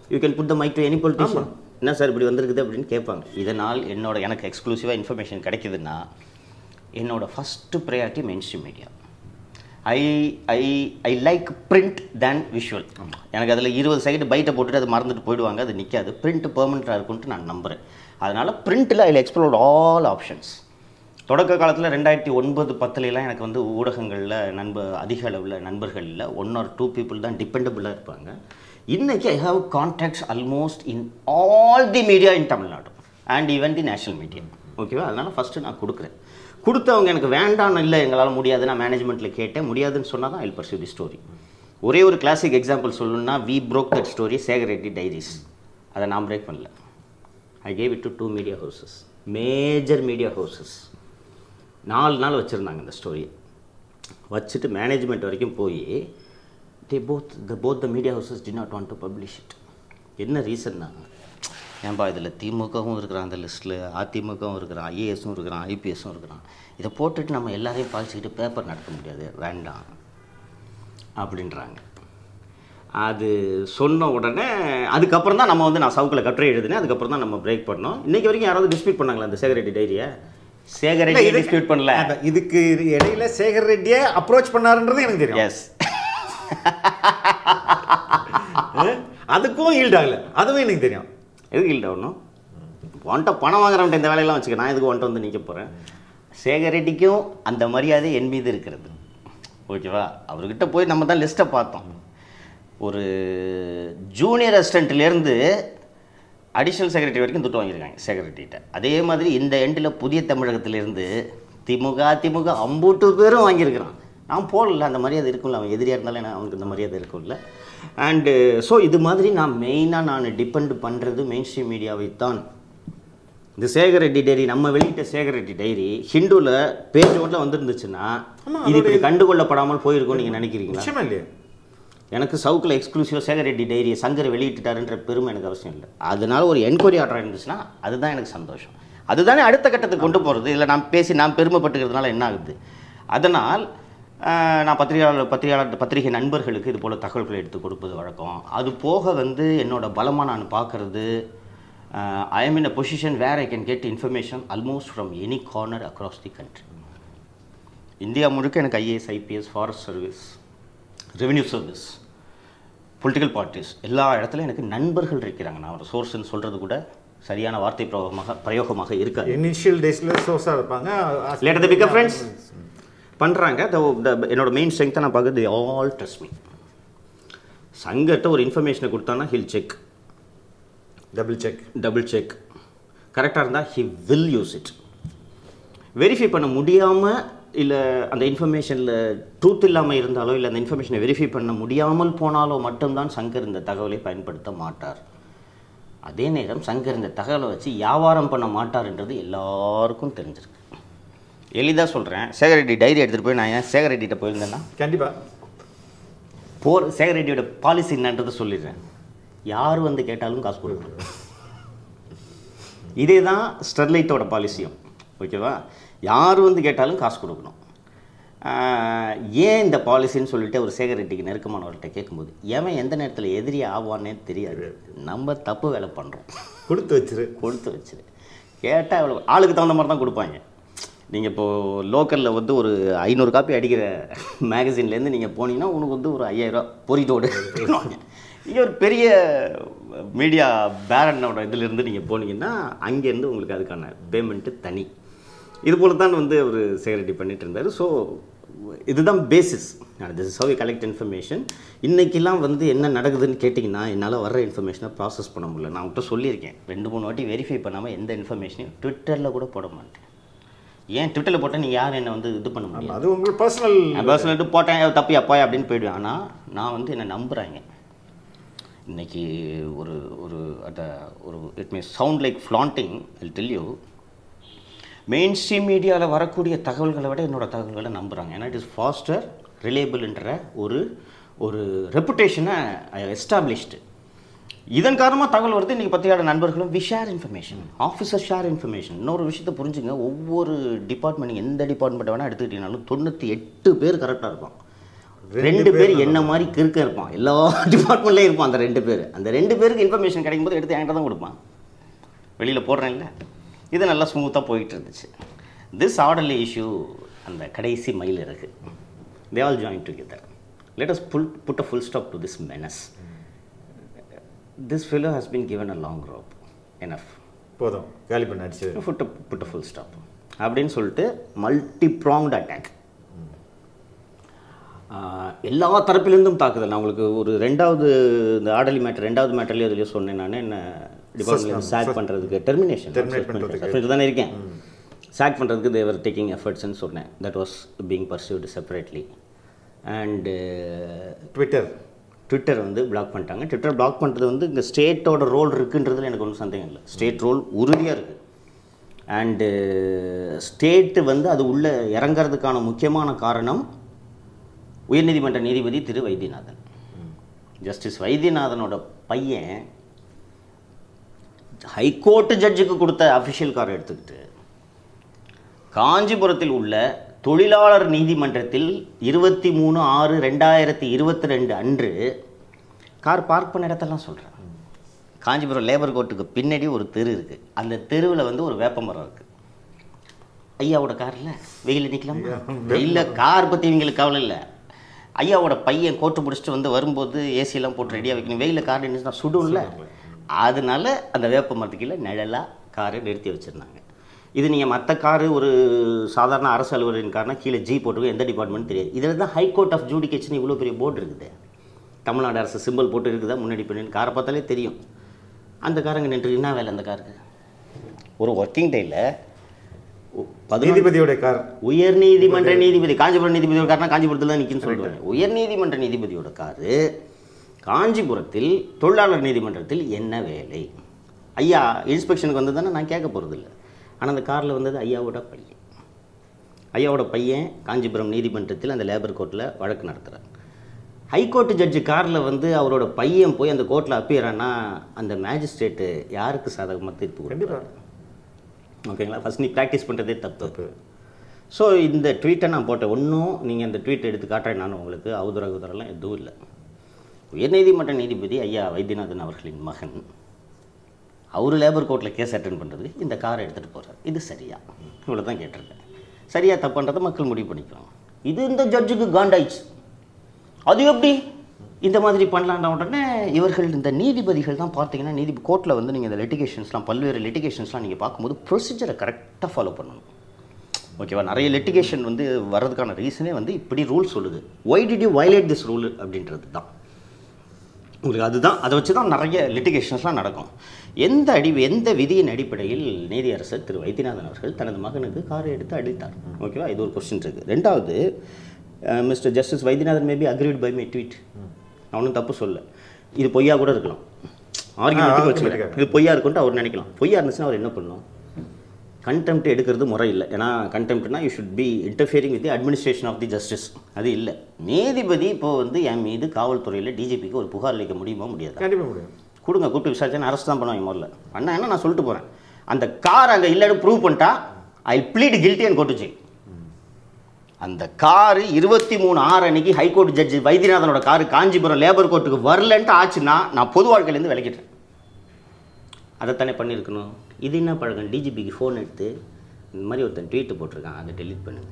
you can put the mic to any politician என்ன சார் இப்படி வந்திருக்குது அப்படின்னு கேட்பாங்க இதனால் என்னோட எனக்கு எக்ஸ்க்ளூசிவாக இன்ஃபர்மேஷன் கிடைக்குதுன்னா என்னோட first priority mainstream media I I I like print then visual எனக்கு அதில் இருபது செகண்ட் பைட்டை போட்டுட்டு அது மறந்துட்டு போயிடுவாங்க அது நிற்காது பிரிண்ட் பெர்மனெண்ட்டாக இருக்கும்ட்டு நான் நம்புகிறேன் அதனால் பிரிண்ட்டில் ஐ எக்ஸ்ப்ளோர் ஆல் ஆப்ஷன்ஸ் தொடக்க காலத்தில் ரெண்டாயிரத்தி ஒன்பது பத்துலலாம் எனக்கு வந்து ஊடகங்களில் நண்ப அதிக அளவில் நண்பர்களில் ஒன் ஆர் டூ பீப்புள் தான் டிபெண்டபுளாக இருப்பாங்க இன்றைக்கி I have contacts almost in all the media in Tamil Nadu and even the national media ஓகேவா அதனால் ஃபஸ்ட்டு நான் கொடுக்குறேன் கொடுத்தவங்க எனக்கு வேண்டாம்னு இல்லை எங்களால் முடியாது நான் மேனேஜ்மெண்ட்டில் கேட்டேன் முடியாதுன்னு சொன்னால் தான் ஐ பர்சியூ தி ஸ்டோரி ஒரே ஒரு கிளாசிக் எக்ஸாம்பிள் சொல்லணும்னா we broke that story Sekar Reddy diaries அதை நான் பிரேக் பண்ணல I gave it to two media houses major media houses நாலு நாள் வச்சுருந்தாங்க இந்த ஸ்டோரியை வச்சுட்டு மேனேஜ்மெண்ட் வரைக்கும் போய் they both the both the media houses did not want to publish it என்ன ரீசன்னா ஏன்பா இதில் திமுகவும் இருக்கிறான் அந்த லிஸ்ட்டில் அதிமுகவும் இருக்கிறான் ஐஏஎஸும் இருக்கிறான் ஐபிஎஸும் இருக்கிறான் இதை போட்டுட்டு நம்ம எல்லாரையும் பாலிச்சிக்கிட்டு பேப்பர் நடத்த முடியாது வேண்டாம் அப்படின்றாங்க அது சொன்ன உடனே அதுக்கப்புறம் தான் நம்ம வந்து நான் சவுக்கில் கட்டுரை எழுதினேன் அதுக்கப்புறம் தான் நம்ம பிரேக் பண்ணோம் இன்னைக்கு வரைக்கும் யாராவது டிஸ்பியூட் பண்ணாங்களா அந்த சேகர் ரெட்டி டைரியை சேகர் ரெட்டி டிஸ்பியூட் பண்ணல அதான், இதுக்கு இடையில சேகர் ரெட்டியே அப்ரோச் பண்ணாருன்றது எனக்கு தெரியும் எஸ் அஹ், அதுக்கும் ஈல்ட் ஆகல அதுவும் எனக்கு தெரியும் எதுக்கு இல்லை ஒன்றும் ஒன்ட்ட பணம் வாங்குறவன்ட்ட இந்த வேலையெல்லாம் வச்சுக்க நான் எதுக்கு ஒன்ட்ட வந்து நிற்க போகிறேன் சேகர் ரெட்டிக்கும் அந்த மரியாதை என் மீது இருக்கிறது ஓகேவா அவர்கிட்ட போய் நம்ம தான் லிஸ்ட்டை பார்த்தோம் ஒரு ஜூனியர் அசிஸ்டண்ட்லேருந்து அடிஷனல் செக்ரட்டரி வரைக்கும் துட்டு வாங்கியிருக்காங்க செக்ரட்டரிகிட்ட அதே மாதிரி இந்த எண்டில் புதிய தமிழகத்திலேருந்து திமுக அதிமுக அம்பூட்டு பேரும் வாங்கியிருக்கிறான் நான் போடல அந்த மரியாதை இருக்கும்ல அவன் எதிரியாக இருந்தாலும் எனக்கு அவனுக்கு இந்த மரியாதை இருக்கும்ல அண்டு ஸோ இது மாதிரி நான் மெயினாக நான் டிபெண்ட் பண்ணுறது மெயின் ஸ்ட்ரீம் மீடியாவை தான் இந்த சேகர் ரெட்டி டைரி நம்ம வெளியிட்ட சேகர் ரெட்டி டைரி ஹிந்துவில் பேஜ் ஒன்றில் வந்துருந்துச்சுன்னா ஆமா, இது இப்படி கண்டுகொள்ளப்படாமல் போயிருக்கும் நீங்கள் நினைக்கிறீங்களா நிச்சயமா இல்லையா எனக்கு சவுக்கில் எக்ஸ்க்ளூசிவாக சேகர் ரெட்டி டைரி சங்கர் வெளியிட்டுட்டாருன்ற பெருமை எனக்கு அவசியம் இல்லை அதனால ஒரு என்கொயரி ஆர்டர் இருந்துச்சுன்னா அதுதான் எனக்கு சந்தோஷம் அதுதானே அடுத்த கட்டத்துக்கு கொண்டு போகிறது இல்லை நான் பேசி நான் பெருமைப்பட்டுக்கிறதுனால என்ன ஆகுது அதனால் ஆஹ், நான் பத்திரிகையாளர் பத்திரிகையாளர் பத்திரிகை நண்பர்களுக்கு இது போல் தகவல்களை எடுத்து கொடுப்பது வழக்கம் அது போக வந்து என்னோட பலமாக நான் பார்க்குறது I am in a position where I can get information almost from any corner across the country India முழுக்க எனக்கு IAS IPS forest service revenue service political parties எல்லா இடத்துலையும் எனக்கு நண்பர்கள் இருக்கிறாங்க நான் ஒரு சோர்ஸ்ன்னு சொல்கிறது கூட சரியான வார்த்தை பிரயோகமாக பிரயோகமாக இருக்காது இனிஷியல் டேஸ்ல சோர்ஸா இருப்பாங்க லேட்டர் த பிக்கப் ஃப்ரெண்ட்ஸ் பண்ணுறாங்க என்னோட மெயின் ஸ்ட்ரென்த்தை நான் பார்க்குறது ஆல் ட்ரஸ்ட் மீ சங்கட்ட ஒரு இன்ஃபர்மேஷனை கொடுத்தானா he'll check double check double check கரெக்டாக இருந்தால் he will use it verify பண்ண முடியாமல் இல்லை அந்த இன்ஃபர்மேஷனில் ட்ரூத் இல்லாமல் இருந்தாலோ இல்லை அந்த இன்ஃபர்மேஷனை வெரிஃபை பண்ண முடியாமல் போனாலோ மட்டும்தான் சங்கர் இந்த தகவலை பயன்படுத்த மாட்டார் அதே நேரம் சங்கர் இந்த தகவலை வச்சு வியாபாரம் பண்ண மாட்டார்ன்றது எல்லாருக்கும் தெரிஞ்சிருக்கு எளிதாக சொல்கிறேன் சேகர் ரெட்டி டைரி எடுத்துகிட்டு போய் நான் ஏன் சேகர் ரெட்டிகிட்ட போயிருந்தேன்னா கண்டிப்பா போர் சேகர் ரெட்டியோட பாலிசி என்னன்றதை சொல்லிடுறேன் யார் வந்து கேட்டாலும் காசு கொடுக்கணும் இதே தான் ஸ்டெர்லைட்டோட பாலிசியும் ஓகேவா யார் வந்து கேட்டாலும் காசு கொடுக்கணும் ஆஹ், ஏன் இந்த பாலிசின்னு சொல்லிட்டு ஒரு சேகர் ரெட்டிக்கு நெருக்கமானவர்கிட்ட கேட்கும்போது எவன் எந்த நேரத்தில் எதிரி ஆவான்னே தெரியாது நம்ம தப்பு வேலை பண்ணுறோம் கொடுத்து வச்சிரு கொடுத்து வச்சிரு கேட்டால் எவ்வளோ ஆளுக்கு தகுந்த மாதிரி தான் கொடுப்பாங்க நீங்கள் இப்போது லோக்கலில் வந்து ஒரு ஐநூறு காப்பி அடிக்கிற மேகசின்லேருந்து நீங்கள் போனீங்கன்னா உனக்கு வந்து ஒரு ஐயாயிரரூவா பொறித்தோடு நீங்கள் ஒரு பெரிய மீடியா பேரனோட இதிலேருந்து நீங்கள் போனீங்கன்னா அங்கேருந்து உங்களுக்கு அதுக்கான பேமெண்ட்டு தனி இது போல தான் வந்து அவர் செக்ரட்டரி பண்ணிட்டு இருந்தார் ஸோ இதுதான் basis this is how collect information இன்றைக்கெல்லாம் வந்து என்ன நடக்குதுன்னு கேட்டிங்கன்னா என்னால் வர்ற இன்ஃபர்மேஷனை ப்ராசஸ் பண்ண முடியல நான் அவர்கிட்ட சொல்லியிருக்கேன் ரெண்டு மூணு வாட்டி வெரிஃபை பண்ணாமல் எந்த இன்ஃபர்மேஷனையும் ட்விட்டரில் கூட போட மாட்டேன் ஏன் ட்விட்டரில் போட்டால் நீங்கள் யாரும் என்னை வந்து இது பண்ண முடியாது அது உங்களுக்கு பர்சனல் நான் பர்சனல் போட்டேன் தப்பி அப்பா அப்படின்னு போயிடுவேன் ஆனால் நான் வந்து என்னை நம்புகிறாங்க இன்னைக்கு ஒரு ஒரு அட் ஒரு it mean sound like flaunting I tell you mainstream மீடியாவில் வரக்கூடிய தகவல்களை விட என்னோட தகவல்களை நம்புகிறாங்க ஏன்னா இட் இஸ் ஃபாஸ்டர் ரிலேபிள்ன்ற ஒரு ஒரு ரெப்புடேஷனை எஸ்டாப்ளிஷ்டு இதன் காரணமாக தகவல் வருது இன்றைக்கி பத்திரிகையாளர் நண்பர்களும் we share information officer share information இன்னொரு விஷயத்தை புரிஞ்சுங்க ஒவ்வொரு டிபார்ட்மெண்ட் எந்த டிபார்ட்மெண்ட்டை வேணால் எடுத்துக்கிட்டீங்கனாலும் தொண்ணூற்றி எட்டு பேர் கரெக்டாக இருப்பான் ரெண்டு பேர் என்ன மாதிரி கிறுக்க இருப்பான் எல்லா டிபார்ட்மெண்ட்லேயும் இருப்பான் அந்த ரெண்டு பேர் அந்த ரெண்டு பேருக்கு இன்ஃபர்மேஷன் கிடைக்கும் போது எடுத்து என்கிட்ட தான் கொடுப்பான் வெளியில் போடுறேன்ல இது நல்லா ஸ்மூத்தாக போயிட்டு இருந்துச்சு திஸ் ஆர்டர்லி இஷ்யூ அந்த கடைசி மைல் இருக்கு they all join together let us pull put a full stop to this menace this fellow has been given a long rope enough போதும் காலி பண்ண அடிச்சது புட் புட் ஃபுல் ஸ்டாப் அப்படின்னு சொல்லிட்டு multi pronged attack எல்லா தரப்பிலிருந்தும் தாக்குதல் நான் உங்களுக்கு ஒரு ரெண்டாவது இந்த ஆடலி மேட்டர் ரெண்டாவது மேட்டர்லேயே அதுலேயே சொன்னேன் நான் என்ன டிபார்ட்மெண்ட் சாக் பண்ணுறதுக்கு டெர்மினேஷன் Terminate பண்றதுக்கு. சஸ்பெண்ட் தானே இருக்கேன் சாக் பண்ணுறதுக்கு தேவர் டேக்கிங் எஃபர்ட்ஸ்னு சொன்னேன் that was being pursued separately and Twitter Twitter வந்து பிளாக் பண்ணிட்டாங்க ட்விட்டர் பிளாக் பண்ணுறது வந்து இங்கே ஸ்டேட்டோட ரோல் இருக்குன்றதுல எனக்கு ஒன்றும் சந்தேகம் இல்லை ஸ்டேட் ரோல் உறுதியாக இருக்குது அண்டு ஸ்டேட்டு வந்து அது உள்ளே இறங்கிறதுக்கான முக்கியமான காரணம் உயர்நீதிமன்ற நீதிபதி திரு வைத்தியநாதன் ஜஸ்டிஸ் வைத்தியநாதனோட பையன் ஹைகோர்ட்டு ஜட்ஜுக்கு கொடுத்த அஃபிஷியல் காரை எடுத்துக்கிட்டு காஞ்சிபுரத்தில் உள்ள தொழிலாளர் நீதிமன்றத்தில் இருபத்தி மூணு ஆறு ரெண்டாயிரத்தி இருபத்தி ரெண்டு அன்று கார் பார்க் பண்ண இடத்தெல்லாம் சொல்கிறேன் காஞ்சிபுரம் லேபர் கோர்ட்டுக்கு பின்னாடி ஒரு தெரு இருக்குது அந்த தெருவில் வந்து ஒரு வேப்ப மரம் இருக்குது ஐயாவோட காரில் வெயில் நிற்கலாம் இல்லை கார் பற்றி இவங்களுக்கு கவலை இல்லை ஐயாவோட பையன் கோட்டு பிடிச்சிட்டு வந்து வரும்போது ஏசியெல்லாம் போட்டு ரெடியாக வைக்கணும் வெயிலில் கார் நின்றுச்சுன்னா சுடும்ல அதனால அந்த வேப்ப மரத்துக்கு கீழே நிழலாக காரை நிறுத்தி வச்சுருந்தாங்க இது நீங்கள் மற்ற காரு ஒரு சாதாரண அரசு அலுவலரின் காரணம் கீழே ஜி போட்டிருக்கோம் எந்த டிபார்ட்மெண்ட் தெரியாது இதில் தான் ஹைகோர்ட் ஆஃப் ஜூடிகேஷன் இவ்வளோ பெரிய போர்டு இருக்குது தமிழ்நாடு அரசு சிம்பிள் போட்டு இருக்குதா முன்னாடி பின்னாடி காரை பார்த்தாலே தெரியும் அந்த காரங்க நின்று என்ன வேலை அந்த காருக்கு ஒரு ஒர்க்கிங் டேயில் பதினொன்று நீதிபதியோட கார் உயர் நீதிமன்ற நீதிபதி காஞ்சிபுரம் நீதிபதியோட கார்னா காஞ்சிபுரத்தில் தான் நிற்குன்னு சொல்லுவாங்க உயர் நீதிமன்ற நீதிபதியோட காரு காஞ்சிபுரத்தில் தொழிலாளர் நீதிமன்றத்தில் என்ன வேலை ஐயா இன்ஸ்பெக்ஷனுக்கு வந்து தானே நான் கேட்க போகிறதில்ல ஆனால் அந்த காரில் வந்தது ஐயாவோட பையன் ஐயாவோட பையன் காஞ்சிபுரம் நீதிமன்றத்தில் அந்த லேபர் கோர்ட்டில் வழக்கு நடத்துகிறார் ஹைகோர்ட்டு ஜட்ஜு காரில் வந்து அவரோட பையன் போய் அந்த கோர்ட்டில் அப்பியரானா அந்த மேஜிஸ்ட்ரேட்டு யாருக்கு சாதகமாக தீர்ப்பு கொடுப்பாரு கண்டிப்பா ஓகேங்களா ஃபஸ்ட் நீ ப்ராக்டிஸ் பண்ணுறதே தப்பு ஸோ இந்த ட்வீட்டை நான் போட்டேன் ஒன்றும் நீங்கள் இந்த ட்வீட் எடுத்து காட்டுறேன் நான் உங்களுக்கு அவதூற அவதூறெல்லாம் எதுவும் இல்லை உயர்நீதிமன்ற நீதிபதி ஐயா வைத்தியநாதன் அவர்களின் மகன் அவர் லேபர் கோர்ட்டில் கேஸ் அட்டன் பண்ணுறதுக்கு இந்த காரை எடுத்துகிட்டு போகிறார் இது சரியா இவ்வளோ தான் கேட்டிருக்கேன் சரியா தப்புன்றதை மக்கள் முடிவு பண்ணிக்குவாங்க இது இந்த ஜட்ஜுக்கு காண்டாயிடுச்சு அது எப்படி இந்த மாதிரி பண்ணலான்ற உடனே இவர்கள் இந்த நீதிபதிகள் தான் பார்த்தீங்கன்னா நீதி கோர்ட்டில் வந்து நீங்கள் இந்த லிட்டிகேஷன்ஸ்லாம் பல்வேறு லிட்டிகேஷன்ஸ்லாம் நீங்கள் பார்க்கும்போது ப்ரொசீஜரை கரெக்டாக ஃபாலோ பண்ணணும் ஓகேவா நிறைய லிட்டிகேஷன் வந்து வர்றதுக்கான ரீசனே வந்து இப்படி ரூல் சொல்லுது why did you violate this rule அப்படின்றது தான் உங்களுக்கு அதுதான் அதை வச்சு தான் நிறைய லிட்டிகேஷன்ஸ்லாம் நடக்கும் எந்த அடி எந்த விதியின் அடிப்படையில் நீதியரசர் திரு வைத்தியநாதன் அவர்கள் தனது மகனுக்கு காரை எடுத்து அடித்தார் ஓகேவா இது ஒரு கொஸ்டின் இருக்குது ரெண்டாவது mister justice Vaidyanathan maybe agreed by my tweet நான் ஒன்றும் தப்பு சொல்ல இது பொய்யா கூட இருக்கலாம் ஆர்குமெண்ட்டுக்கு வச்சுக்கிறேன் இது பொய்யா இருக்குன்ட்டு அவர் நினைக்கலாம் பொய்யா இருந்துச்சுன்னா அவர் என்ன பண்ணணும் கண்டெம்ட் எடுக்கிறது முறை இல்லை ஏன்னா கண்டெம்ட்னா you should be interfering with the administration of the justice அது இல்லை நீதிபதி இப்போ வந்து என் மீது காவல்துறையில் டிஜிபிக்கு ஒரு புகார் அளிக்க முடியுமா முடியாது கண்டிப்பா முடியும் கொடுங்க கூப்பிட்டு விசாரிச்சா அரெஸ்ட் தான் பண்ணுவாங்க முதல்ல பண்ணா என்ன நான் சொல்லிட்டு போகிறேன் அந்த கார் அங்கே இல்லைன்னு ப்ரூவ் பண்ணிட்டா ஐ ப்ளீட் கில்ட்டி அண்ட் கோட்டுச்சு அந்த காரு இருபத்தி மூணு ஆறு அன்னைக்கு ஹைகோர்ட் ஜட்ஜி வைத்தியநாதனோட காரு காஞ்சிபுரம் லேபர் கோர்ட்டுக்கு வரலன்ட்டு ஆச்சுன்னா நான் பொது வாழ்க்கையிலேருந்து விலகிட்டேன் அதைத்தானே பண்ணியிருக்கணும் இது என்ன பழக்கம் டிஜிபிக்கு ஃபோன் எடுத்து இந்த மாதிரி ஒருத்தன் ட்வீட்டு போட்டிருக்கான் அதை டெலீட் பண்ணுங்க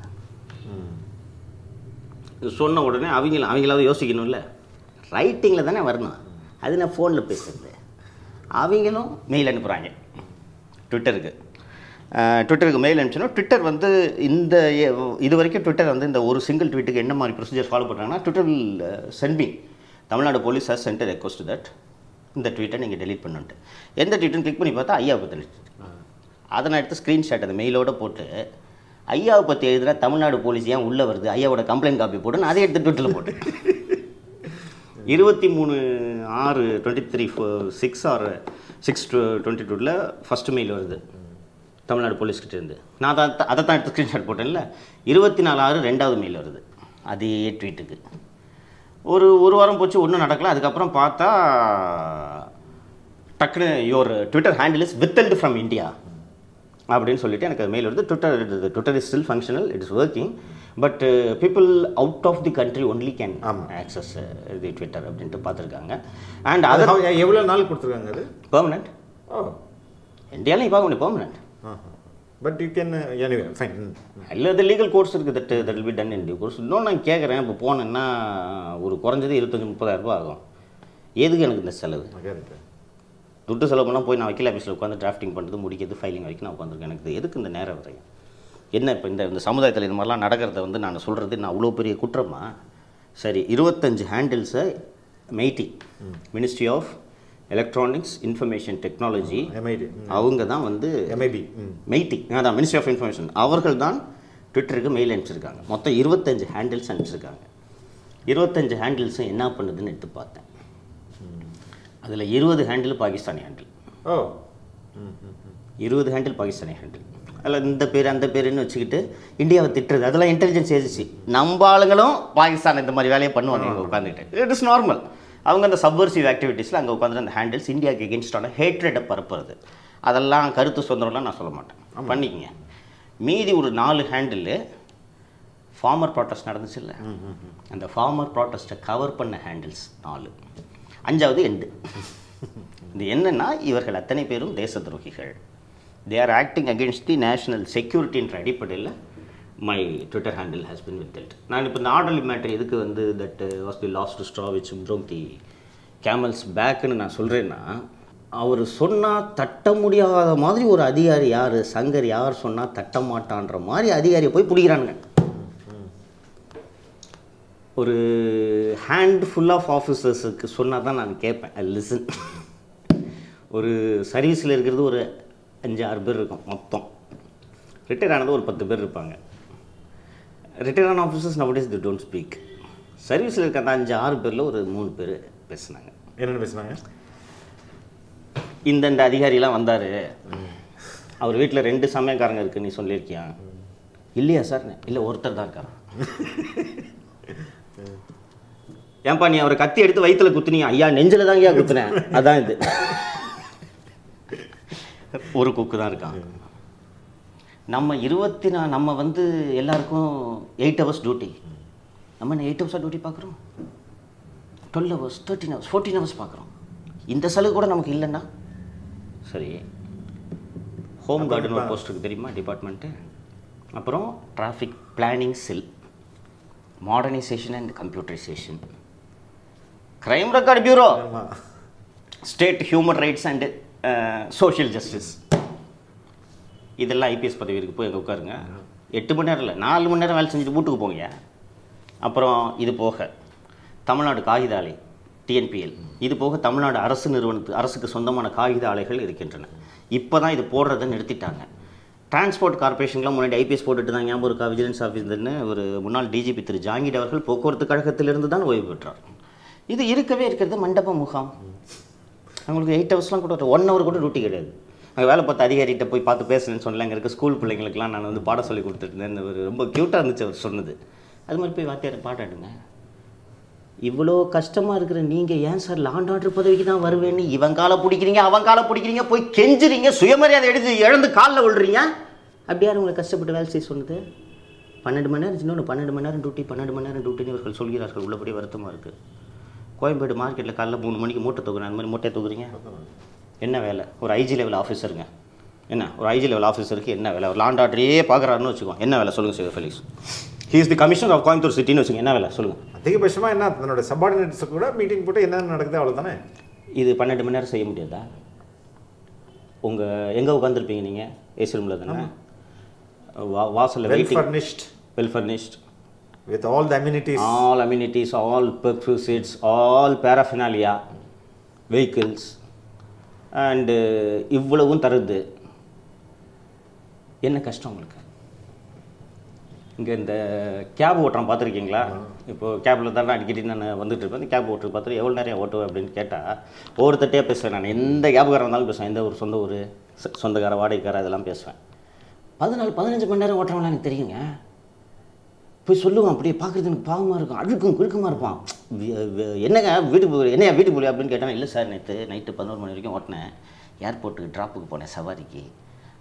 இது சொன்ன உடனே அவங்கள அவங்களாவது யோசிக்கணும்ல ரைட்டிங்கில் தானே வரணும் அது நான் ஃபோனில் பேசுறது அவங்களும் மெயில் அனுப்புகிறாங்க ட்விட்டருக்கு அஹ், ட்விட்டருக்கு மெயில் அனுப்பிச்சோன்னா ட்விட்டர் வந்து இந்த எ- இது வரைக்கும் ட்விட்டர் வந்து இந்த ஒரு சிங்கிள் ட்வீட்டுக்கு என்ன மாதிரி ப்ரொசீஜர் ஃபாலோ பண்ணுறாங்கன்னா Twitter sent me Tamil Nadu police has sent request that இந்த ட்வீட்டை நீங்கள் டெலீட் பண்ணுன்ட்டு எந்த ட்வீட்டுன்னு கிளிக் பண்ணி பார்த்தா ஐயா பற்றி அதை நான் எடுத்து ஸ்க்ரீன்ஷாட் அந்த மெயிலோட போட்டு ஐயாவை பற்றி எழுதுனா தமிழ்நாடு போலீஸ் ஏன் உள்ளே வருது ஐயாவோட கம்ப்ளைண்ட் காப்பி போட்டு நான் அதை எடுத்து ட்விட்டரில் போட்டேன் இருபத்தி மூணு ஆறு twenty three six or six twenty டூவில் ஃபஸ்ட்டு மெயில் வருது தமிழ்நாடு போலீஸ்கிட்ட இருந்து நான் அதை அதை தான் எடுத்து ஸ்க்ரீன்ஷாட் போட்டேன்ல இருபத்தி நாலு ஆறு ரெண்டாவது மெயில் வருது அதே ட்வீட்டுக்கு ஒரு ஒரு வாரம் போச்சு ஒன்றும் நடக்கல அதுக்கப்புறம் பார்த்தா டக்குன்னு your Twitter handle is withheld from India அப்படின்னு சொல்லிட்டு எனக்கு மெயில் வருது Twitter Twitter is still functional it is working but people out of the country only can access the Twitter அப்படின்ட்டு பார்த்துருக்காங்க அண்ட் அது அதர் how- எவ்வளவு நாள் கொடுத்துருக்காங்க அது பெர்மனெண்ட் ஓ இந்தியாவில் பார்க்க முடியும் permanent but you can anyway fine இல்லை அது லீகல் கோர்ஸ் இருக்குது that that will be done in due course இன்னொன்று நான் கேட்குறேன் இப்போ போனேன்னா ஒரு குறைஞ்சது இருபத்தஞ்சி முப்பதாயிரம் ரூபாய் ஆகும் எதுக்கு எனக்கு இந்த செலவு துட்டு செலவு பண்ணால் போய் நான் வக்கீல் ஆஃபீஸில் உட்காந்து டிராஃப்டிங் பண்ணுறது முடிக்கிறது ஃபைலிங் வரைக்கும் நான் உட்காந்துருக்கேன் எனக்கு இது எதுக்கு இந்த நேரம் வரையும் என்ன இப்போ இந்த இந்த சமுதாயத்தில் இது மாதிரிலாம் நடக்கிறத வந்து நான் சொல்கிறது நான் அவ்வளோ பெரிய குற்றமா சரி இருபத்தஞ்சு ஹேண்டில்ஸை MeitY ministry of electronics information technology MIT அவங்க தான் வந்து எம்ஐபி மெய்டி அதான் மினிஸ்ட்ரி ஆஃப் இன்ஃபர்மேஷன் அவர்கள் தான் ட்விட்டருக்கு மெயில் அனுப்பிச்சிருக்காங்க மொத்தம் இருபத்தஞ்சு ஹேண்டில்ஸ் அனுப்பிச்சிருக்காங்க இருபத்தஞ்சு ஹேண்டில்ஸும் என்ன பண்ணுதுன்னு எடுத்து பார்த்தேன் அதில் இருபது ஹேண்டில் பாகிஸ்தானி ஹேண்டில் ஓ இருபது ஹேண்டில் பாகிஸ்தானி ஹேண்டில் அதில் இந்த பேர் அந்த பேருன்னு வச்சுக்கிட்டு இந்தியாவை திட்டுறது அதெல்லாம் இன்டெலிஜென்ஸ் ஏஜென்சி நம்ம ஆளுங்களும் பாகிஸ்தான் இந்த மாதிரி வேலையை பண்ணுவாங்க இங்கே உட்காந்துக்கிட்டு இட் இஸ் நார்மல் அவங்க அந்த சப்வர்சிவ் ஆக்டிவிட்டீஸில் அங்கே உட்காந்துட்டு அந்த ஹேண்டில்ஸ் இந்தியாவுக்கு எகென்ஸ்டான ஹேட்ரேட்டை பரப்புறது அதெல்லாம் கருத்து சுதந்திரம்லாம் நான் சொல்ல மாட்டேன் பண்ணிக்கங்க மீதி ஒரு நாலு ஹேண்டில் ஃபார்மர் ப்ராட்டஸ்ட் நடந்துச்சு இல்லை அந்த ஃபார்மர் ப்ராட்டஸ்ட்டை கவர் பண்ண ஹேண்டில்ஸ் நாலு அஞ்சாவது எண்டு இது என்னன்னா இவர்கள் அத்தனை பேரும் தேச துரோகிகள் they are acting against the national செக்யூரிட்டின்ற அடிப்படையில் my Twitter handle has been with நான் இப்போ இந்த ஆர்டர்லி மேட்டர் எதுக்கு வந்து that was the last straw which broke the camel's பேக்குன்னு நான் சொல்கிறேன்னா அவர் சொன்னால் தட்ட முடியாத மாதிரி ஒரு அதிகாரி யார் சங்கர் யார் சொன்னால் தட்ட மாட்டான்ற மாதிரி அதிகாரியை போய் பிடிக்கிறானுங்க ஒரு ஹேண்ட் ஃபுல் ஆஃப் ஆஃபீஸர்ஸுக்கு சொன்னால் தான் நான் கேட்பேன் ஐ லிசன் ஒரு சர்வீஸில் இருக்கிறது ஒரு அஞ்சு ஆறு பேர் இருக்கும் மொத்தம் ரிட்டையர் ஆனது ஒரு பத்து பேர் இருப்பாங்க ரிட்டையர் ஆன officers nowadays they don't speak சர்வீஸில் இருக்க அந்த அஞ்சு ஆறு பேரில் ஒரு மூணு பேர் பேசுனாங்க என்னென்னு பேசுனாங்க இந்தந்த அதிகாரிலாம் வந்தார் அவர் வீட்டில் ரெண்டு சமயக்காரங்க இருக்கு நீ சொல்லியிருக்கியா இல்லையா சார் இல்லை ஒருத்தர் தான் இருக்காரா ஏன்பா நீ அவரை கத்தி எடுத்து வயித்துல குத்துனீங்க ஐயா நெஞ்சில தாங்கயா குத்துனேன் அதான் இது ஒரு குக்கு தான் இருக்கான் நம்ம இருபத்தி நா நம்ம வந்து எல்லாருக்கும் எயிட் ஹவர்ஸ் டியூட்டி நம்ம என்ன எயிட் ஹவர்ஸாக டியூட்டி பார்க்குறோம் twelve hours thirteen hours fourteen hours பார்க்குறோம் இந்த சலுகை கூட நமக்கு இல்லைன்னா சரி ஹோம் கார்டுன்னு ஒரு போஸ்ட் இருக்கு தெரியுமா டிபார்ட்மெண்ட்டு அப்புறம் traffic planning cell modernisation and computerisation crime record bureau ஆமாம் state human rights and social justice இதெல்லாம் ஐபிஎஸ் பதவி இருக்கு போய் அங்கே உட்காருங்க எட்டு மணி நேரம் இல்லை நாலு மணி நேரம் வேலை செஞ்சுட்டு வீட்டுக்கு போங்க அப்புறம் இது போக தமிழ்நாடு காகித ஆலை டிஎன்பிஎல் இது போக தமிழ்நாடு அரசு நிறுவனத்து அரசுக்கு சொந்தமான காகித ஆலைகள் இருக்கின்றன இப்போ தான் இது போடுறதை நிறுத்திட்டாங்க டிரான்ஸ்போர்ட் கார்பரேஷன்லாம் முன்னாடி ஐபிஎஸ் போட்டுட்டு தான் ஞாபகம் இருக்கா விஜிலன்ஸ் ஆஃபீஸ்னு ஒரு முன்னாள் டிஜிபி திரு ஜாங்கிட் அவர்கள் போக்குவரத்து கழகத்திலிருந்து தான் ஓய்வு பெற்றார் இது இருக்கவே இருக்கிறது மண்டப முகாம் அவங்களுக்கு எயிட் ஹவர்ஸ்லாம் கூட ஒன் ஹவர் கூட டியூட்டி கிடையாது அங்கே வேலை பார்த்த அதிகாரிகிட்ட போய் பார்த்து பேசுனேன்னு சொன்னல அங்கே இருக்க ஸ்கூல் பிள்ளைங்களுக்குலாம் நான் வந்து பாடம் சொல்லி கொடுத்துருந்தேன் ஒரு ரொம்ப க்யூட்டாக இருந்துச்சு அவர் சொன்னது அது மாதிரி போய் வாத்தியார் பாட்டாடுங்க இவ்வளோ கஷ்டமாக இருக்கிற நீங்கள் ஏன் சார் லாண்ட் ஆர்டர் பதவிக்கு தான் வருவேன்னு இவன் காலை பிடிக்கிறீங்க அவன் காலை பிடிக்கிறீங்க போய் கெஞ்சுறீங்க சுயமரியாதை எடுத்து இழந்து காலில் விழுறீங்க அப்படி யார் உங்களை கஷ்டப்பட்டு வேலை செய்ய சொன்னது பன்னெண்டு மணி நேரம் இன்னொன்று பன்னெண்டு மணி நேரம் டியூட்டி பன்னெண்டு மணி நேரம் டியூட்டின்னு இவர்கள் சொல்கிறார்கள் உள்ளபடி வருத்தமாக இருக்குது கோயம்பேடு மார்க்கெட்டில் காலைல மூணு மணிக்கு மூட்டை தூக்குறேன் அந்த மாதிரி மூட்டையை தூக்குறீங்க என்ன வேலை ஒரு ஐஜி லெவல் ஆஃபீஸருங்க என்ன ஒரு ஐஜி லெவல் ஆஃபீஸருக்கு என்ன வேலை ஒரு லாண்ட் ஆர்டரே பார்க்குறாருன்னு வச்சுக்கோ என்ன வேலை சொல்லுங்கள் சிவ Felix he is the commissioner of Coimbatore சிட்டின்னு வச்சுக்கோங்க என்ன வேலை சொல்லுங்கள் அதிகபட்சமாக என்ன தன்னோட சபார்டினேட்ஸ் கூட மீட்டிங் போட்டு என்ன நடக்குது அவ்வளோதானே இது பன்னெண்டு மணி நேரம் செய்ய முடியாதா உங்கள் எங்கே உட்காந்துருப்பீங்க நீங்கள் ஏசி ரூமில் தானே வா வாசலில் well waiting furnished well furnished with all the amenities all amenities, all perquisites, all paraphernalia, vehicles, and uh, இவ்வளவும் தருது என்ன கஷ்டம் உங்களுக்கு இங்கே இந்த கேப் ஓட்டுறோம் பார்த்துருக்கீங்களா இப்போ கேபில் தான் அடிக்கடி நான் வந்துட்டு இருப்பேன் இந்த கேப் ஓட்டுறது பார்த்துட்டு எவ்வளோ நேரம் ஓட்டுவேன் அப்படின்னு கேட்டால் ஒவ்வொருத்தட்டே பேசுவேன் நான் எந்த கேபுக்காரன் இருந்தாலும் பேசுவேன் எந்த ஒரு சொந்த ஊர் சொ- சொந்தக்கார வாடகைக்கார இதெல்லாம் பேசுவேன் பதினாலு பதினஞ்சு மணி நேரம் ஓட்டுறவங்களாம் எனக்கு தெரியுங்க போய் சொல்லுவான் அப்படியே பார்க்குறது எனக்கு பாவமாக இருக்கும் அழுக்கும் குறுக்கமாக இருப்பான் வி- வி- என்னங்க வீட்டுக்கு போய் என்னையா வீட்டுக்கு போலியா அப்படின்னு கேட்டால் இல்லை சார் நேற்று நைட்டு பதினோரு மணி வரைக்கும் ஓட்டினேன் ஏர்போர்ட்டுக்கு ட்ராப்புக்கு போனேன் சவாரிக்கு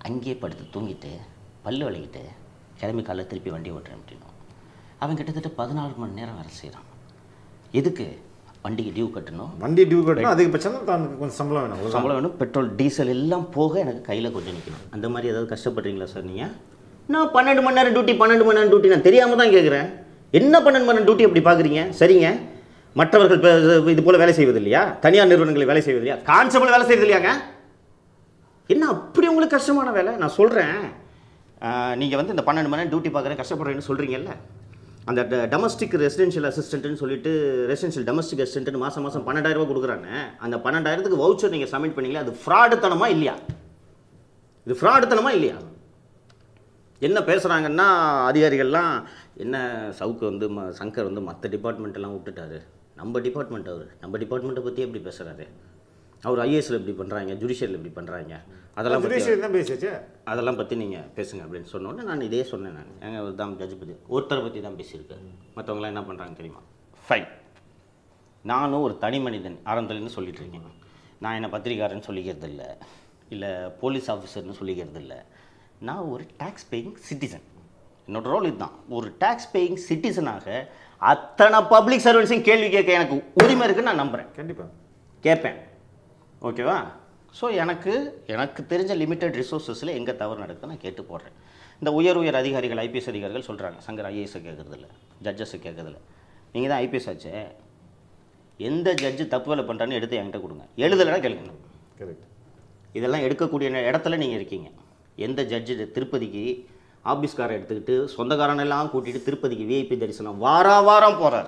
அங்கேயே படுத்து தூங்கிட்டு பல்லு வலிக்கிட்டு கிளம்பி காலைல திருப்பி வண்டி ஓட்டுறேன் அப்படின்னும் அவன் கிட்டத்தட்ட பதினாலு மணி நேரம் வேலை செய்கிறான் எதுக்கு வண்டிக்கு டியூ கட்டணும் வண்டி டியூ கட்டணும் அதிகபட்சம் தான் தனக்கு கொஞ்சம் சம்பளம் வேணும் அவ்வளவுதான். சம்பளம் வேணும் பெட்ரோல் டீசல் எல்லாம் போக எனக்கு கையில் கொஞ்சம் நிற்கணும் அந்த மாதிரி ஏதாவது கஷ்டப்படுறீங்களா சார் நீங்கள் நான் பன்னெண்டு மணி நேரம் டியூட்டி பன்னெண்டு மணி நேரம் டியூட்டி நான் தெரியாமல் தான் கேட்குறேன் என்ன பன்னெண்டு மணி நேரம் டியூட்டி அப்படி பார்க்குறீங்க சரிங்க மற்றவர்கள் இப்ப இது போல் வேலை செய்வது இல்லையா தனியார் நிறுவனங்கள் வேலை செய்வது இல்லையா கான்ஸ்டபிள் வேலை செய்வது இல்லையாங்க என்ன அப்படி உங்களுக்கு கஷ்டமான வேலை நான் சொல்கிறேன் நீங்கள் வந்து இந்த பன்னெண்டு மணி நேரம் டியூட்டி பார்க்குறேன் கஷ்டப்படுறேன்னு சொல்கிறீங்கல்ல அந்த டொமஸ்டிக் ரெசிடென்ஷியல் அசிஸ்டன்ட்னு சொல்லிட்டு ரெசிடென்ஷியல் டொமஸ்டிக் அசிஸ்டன்ட் மாதம் மாதம் பன்னெண்டாயிரம் ரூபாய் கொடுக்குறாங்க அந்த பன்னெண்டாயிரத்துக்கு வவுச்சர் நீங்கள் சப்மிட் பண்ணீங்களா அது ஃப்ராடுத்தனமா இல்லையா இது ஃப்ராடுத்தனமா இல்லையா என்ன பேசுகிறாங்கன்னா அதிகாரிகள்லாம் என்ன சவுக்கு வந்து ம சங்கர் வந்து மற்ற டிபார்ட்மெண்ட்டெல்லாம் விட்டுட்டாரு நம்ம டிபார்ட்மெண்ட் அவர் நம்ம டிபார்ட்மெண்ட்டை பற்றி எப்படி பேசுகிறாரு அவர் ஐஏஎஸ்ல இப்படி பண்ணுறாங்க ஜுடிஷியரில் இப்படி பண்ணுறாங்க அதெல்லாம் பற்றி ஜுடிஷியரி தான் பேசிச்சு அதெல்லாம் பற்றி நீங்கள் பேசுங்க அப்படின்னு சொன்னோன்னே நான் இதே சொன்னேன் நான் எங்கள் தான் ஜட்ஜ் பற்றி ஒருத்தரை பற்றி தான் பேசியிருக்கேன் மற்றவங்களாம் என்ன பண்ணுறாங்க தெரியுமா ஃபைன் நானும் ஒரு தனி மனிதன் ஆரம்பத்துலேருந்து சொல்லிட்டு இருக்கேன் நான் என்ன பத்திரிக்காரன்னு சொல்லிக்கிறது இல்லை இல்லை போலீஸ் ஆஃபீஸர்னு சொல்லிக்கிறது இல்லை நான் ஒரு டேக்ஸ் பேயிங் சிட்டிசன் என்னோட ரோல் இதுதான் ஒரு டேக்ஸ் பேயிங் சிட்டிசனாக அத்தனை பப்ளிக் சர்வீஸையும் கேள்வி கேட்க எனக்கு உரிமை இருக்குன்னு நான் நம்புகிறேன் கண்டிப்பா கேட்பேன் ஓகேவா ஸோ எனக்கு எனக்கு தெரிஞ்ச லிமிட்டட் ரிசோர்ஸஸில் எங்கே தவறு நடக்குது நான் கேட்டு போடுறேன் இந்த உயர் உயர் அதிகாரிகள் ஐபிஎஸ் அதிகாரிகள் சொல்கிறாங்க சங்கர் ஐஏஎஸை கேட்குறதில்ல ஜட்ஜஸை கேட்குறதில்ல நீங்கள் தான் ஐபிஎஸ் ஆச்சே எந்த ஜட்ஜு தப்பு வேலை பண்ணுறான்னு எடுத்து என்கிட்ட கொடுங்க எழுதலைன்னா கேளுங்க கரெக்ட் இதெல்லாம் எடுக்கக்கூடிய நே- இடத்துல நீங்கள் இருக்கீங்க எந்த ஜட்ஜு திருப்பதிக்கு ஆபீஸ்காரை எடுத்துக்கிட்டு சொந்தக்காரனெல்லாம் கூட்டிகிட்டு திருப்பதிக்கு விஐபி தரிசனம் வாரா வாரம் போகிறாரு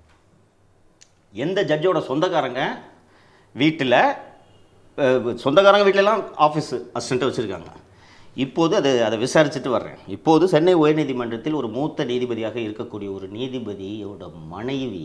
எந்த ஜட்ஜோட சொந்தக்காரங்க வீட்டில் சொந்தக்காரங்க வீட்டிலலாம் ஆஃபீஸ் அசிஸ்டண்ட்டை வச்சுருக்காங்க இப்போது அது அதை விசாரிச்சுட்டு வர்றேன் இப்போது சென்னை உயர்நீதிமன்றத்தில் ஒரு மூத்த நீதிபதியாக இருக்கக்கூடிய ஒரு நீதிபதியோட மனைவி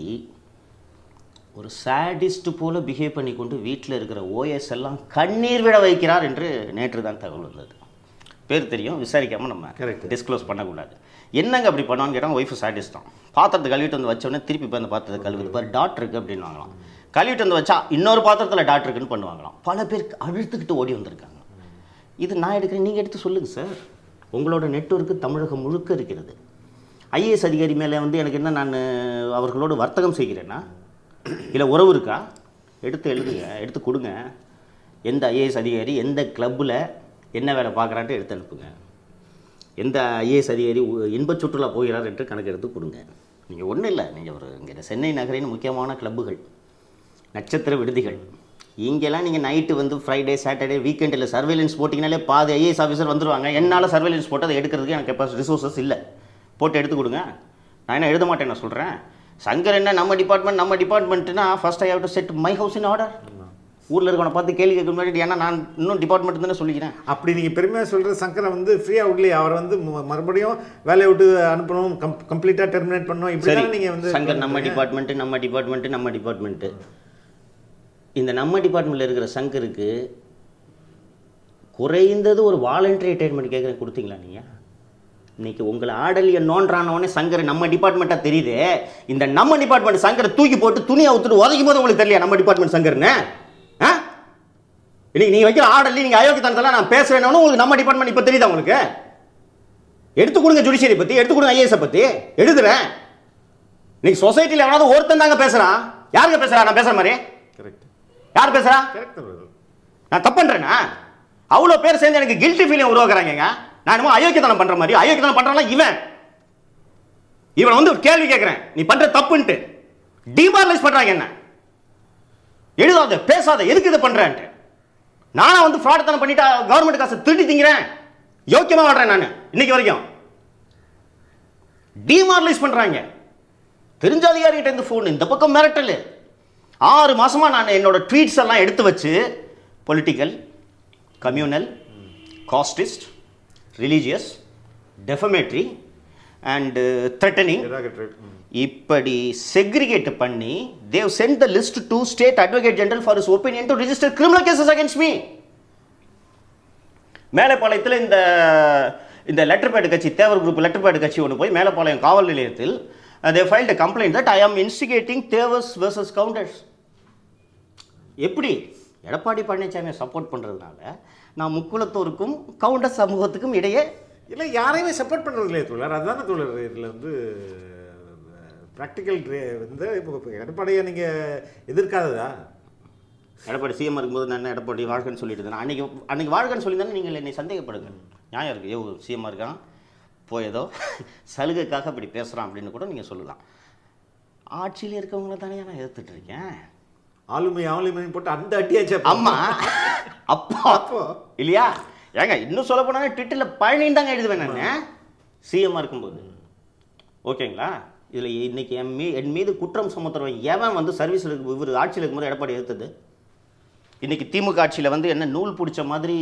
ஒரு சாடிஸ்ட் போல பிஹேவ் பண்ணி கொண்டு வீட்டில் இருக்கிற ஓஎஸ் எல்லாம் கண்ணீர் விட வைக்கிறார் என்று நேற்று தான் தகவல் வந்தது பேர் தெரியும் விசாரிக்காமல் நம்ம Correct. டிஸ்க்ளோஸ் பண்ணக்கூடாது என்னங்க அப்படி பண்ணான்னு கேட்டால் ஒய்ஃபு சாடிஸ்ட் தான் பாத்திரத்தை கழுவிட்டு வந்து வச்ச உடனே திருப்பி போய் அந்த பாத்திரத்தை கழுவுது பாரு டாக்டருக்கு அப்படின்னு வாங்கலாம் கழுவிட்டு வந்து வச்சா இன்னொரு பாத்திரத்தில் டாக்டருக்குன்னு பண்ணுவாங்களாம் பல பேர் அழுத்துக்கிட்டு ஓடி வந்திருக்காங்க இது நான் எடுக்கிறேன் நீங்கள் எடுத்து சொல்லுங்கள் சார் உங்களோட நெட்வொர்க்கு தமிழகம் முழுக்க இருக்கிறது ஐஏஎஸ் அதிகாரி மேலே வந்து எனக்கு என்ன நான் அவர்களோடு வர்த்தகம் செய்கிறேன்னா இல்லை உறவு இருக்கா எடுத்து எழுதுங்க எடுத்து கொடுங்க எந்த ஐஏஎஸ் அதிகாரி எந்த கிளப்பில் என்ன வேலை பார்க்குறான்ட்டு எடுத்து அனுப்புங்க எந்த ஐஏஎஸ் அதிகாரி உ- இன்பச் சுற்றுலா போகிறார் என்று கணக்கு எடுத்து கொடுங்க நீங்கள் ஒன்றும் இல்லை நீங்கள் ஒரு இங்கே சென்னை நகரின் முக்கியமான கிளப்புகள் நட்சத்திர விடுதிகள் இங்கெல்லாம் நீங்கள் நைட்டு வந்து ஃப்ரைடே சாட்டர்டே வீக்கெண்டில் சர்வேலன்ஸ் போட்டிங்கனாலே பாதி ஐஏஎஸ் ஆஃபீஸர் வந்துருவாங்க என்னால் சர்வேலன்ஸ் போட்டு அதை எடுக்கிறதுக்கு எனக்கு கெப்பாசிட்டி ரிசோர்ஸஸ் இல்லை போட்டு எடுத்து கொடுங்க நான் என்ன எழுத மாட்டேன் நான் சொல்கிறேன் சங்கர் என்ன நம்ம டிபார்ட்மெண்ட் நம்ம டிபார்ட்மெண்ட்னா first I have to set my house in order ஊரில் இருக்கவனை பார்த்து கேள்வி கேட்க முன்னாடி ஏன்னா நான் இன்னும் டிபார்ட்மெண்ட் தானே சொல்லிக்கிறேன் அப்படி நீங்க பெருமையா சொல்ற சங்கரை வந்து ஃப்ரீயா விடலையே அவர் வந்து மு- மறுபடியும் வேலையை விட்டு அனுப்பணும் கம்ப்ளீட்டா டெர்மினேட் பண்ணணும் இப்படி சரி தான் நீங்க வந்து சங்கர் நம்ம டிபார்ட்மெண்ட்டு நம்ம டிபார்ட்மெண்ட்டு நம்ம டிபார்ட்மெண்ட்டு இந்த நம்ம டிபார்ட்மெண்ட்டில் இருக்கிற சங்கருக்கு குறைந்தது ஒரு வாலண்டரி ரிட்டைர்மெண்ட் கேட்குறேன் கொடுத்தீங்களா நீங்கள் இன்னைக்கு உங்களை ஆடலிய நோன்றானவனே சங்கர் நம்ம டிபார்ட்மெண்ட்டாக தெரியுது இந்த நம்ம டிபார்ட்மெண்ட் சங்கரை தூக்கி போட்டு துணியை அவுத்துட்டு உதைக்கும் போது உங்களுக்கு தெரியல நம்ம டிபார்ட்மெண்ட் சங்கர்னு ஆ இன்னைக்கு நீங்கள் வைக்கிற ஆர்டர்லி நீங்கள் அயோக்கியத்தனத்தெல்லாம் நான் பேசுகிறேன்னு உங்களுக்கு நம்ம டிபார்ட்மெண்ட் இப்போ தெரியுதா உங்களுக்கு எடுத்து கொடுங்க ஜுடிஷியரி பற்றி எடுத்து கொடுங்க ஐஏஎஸை பற்றி எழுதுறேன் இன்னைக்கு சொசைட்டியில் எவனாவது ஒருத்தன் தாங்க பேசுகிறான் யாருங்க பேசுகிறா நான் பேசுகிற மாதிரி கரெக்ட் யார் பேசுகிறா கரெக்ட் நான் தப்பு பண்றேனா அவ்வளோ பேர் சேர்ந்து எனக்கு கில்ட்டி ஃபீலிங் உருவாக்குறாங்கங்க நான் என்னமோ அயோக்கியத்தனம் பண்ற மாதிரி அயோக்கியத்தனம் பண்றான் இவன் இவன் வந்து ஒரு கேள்வி கேட்குறேன் நீ பண்ற தப்புன்ட்டு டிமாரலைஸ் பண்றாங்க என்ன எழுதாத பேசாத எதுக்கு இதை பண்றேன்ட்டு நானா வந்து ஃப்ராட்தனம் பண்ணிட்டு கவர்மெண்ட் காசை திருடி திங்கிறேன் யோக்கியமா வாழ்றேன் நான் இன்னைக்கு வரைக்கும் டிமாரலைஸ் பண்றாங்க தெரிஞ்ச அதிகாரிகிட்ட இருந்து ஃபோன் இந்த பக்கம் மிரட்டல் ஆறு மாசமா நான் என்னோட ட்வீட்ஸ் எல்லாம் எடுத்து வச்சு political communal casteist religious defamatory and threatening இப்படி செக்ரிகேட் பண்ணி Dev sent the list to state advocate general for his opinion to register criminal cases against me மேலப்பாளையத்தில் இந்த இந்த லெட்டர் பேட் கட்சி தேவர் குரூப் லெட்டர் பேட் கட்சி ஒன்று போய் மேலப்பாளையம் காவல் நிலையத்தில் they filed complaint that I am instigating தேவர்ஸ் versus counters எப்படி எடப்பாடி பழனிசாமியை சப்போர்ட் பண்ணுறதுனால நான் முக்குளத்தோருக்கும் கவுண்டர் சமூகத்துக்கும் இடையே இல்லை யாரையுமே சப்போர்ட் பண்ணுறது இல்லையே தோழர் அதுதானே தோழர் இதில் வந்து ப்ராக்டிக்கல் வந்து இப்போ இப்போ எடப்பாடியை நீங்கள் எதிர்க்காததா எடப்பாடி சிஎம் இருக்கும்போது நான் என்ன எடப்பாடி வாழ்கன்னு சொல்லிட்டு இருந்தேன் அன்னைக்கு அன்னைக்கு வாழ்கன்னு சொல்லியிருந்தானே நீங்கள் என்னை சந்தேகப்படுங்க நியாயம் இருக்குது ஏ சிஎம் இருக்கான் போய் ஏதோ சலுகைக்காக இப்படி பேசுகிறான் அப்படின்னு கூட நீங்கள் சொல்லலாம் ஆட்சியில் இருக்கவங்கள தானே நான் எதிர்த்துட்டு இருக்கேன் ஆளுமை ஆளுமைன்னு போட்டு அந்த அட்டியாச்சு ஆமா அப்போ அப்போ இல்லையா ஏங்க இன்னும் சொல்ல போனா ட்விட்டரில் பழனின்னு தாங்க எழுதுவேன் நான் சிஎம்மாக இருக்கும்போது ஓகேங்களா இதில் இன்னைக்கு என் மீ என் மீது குற்றம் சுமத்துறவன் எவன் வந்து சர்வீஸில் இருக்கு இவர் ஆட்சியில் இருக்கும்போது எடப்பாடி எடுத்தது இன்னைக்கு திமுக ஆட்சியில் வந்து என்ன நூல் பிடிச்ச மாதிரி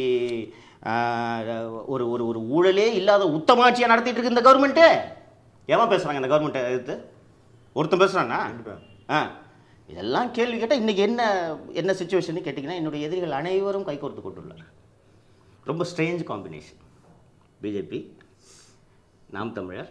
ஆஹ், ஒரு ஒரு ஒரு ஊழலே இல்லாத உத்தமாட்சியை நடத்திட்டு இருக்கு இந்த கவர்மெண்ட்டு எவன் பேசுகிறாங்க இந்த கவர்மெண்ட்டை எதிர்த்து ஒருத்தன் பேசுகிறானா கண்டிப்பா. ஆ இதெல்லாம் கேள்வி கேட்டால் இன்றைக்கி என்ன என்ன சுச்சுவேஷன் கேட்டிங்கன்னா என்னுடைய எதிரிகள் அனைவரும் கைகோர்த்து கொண்டுள்ளார் ரொம்ப ஸ்ட்ரேஞ்ச் காம்பினேஷன் பிஜேபி நாம் தமிழர்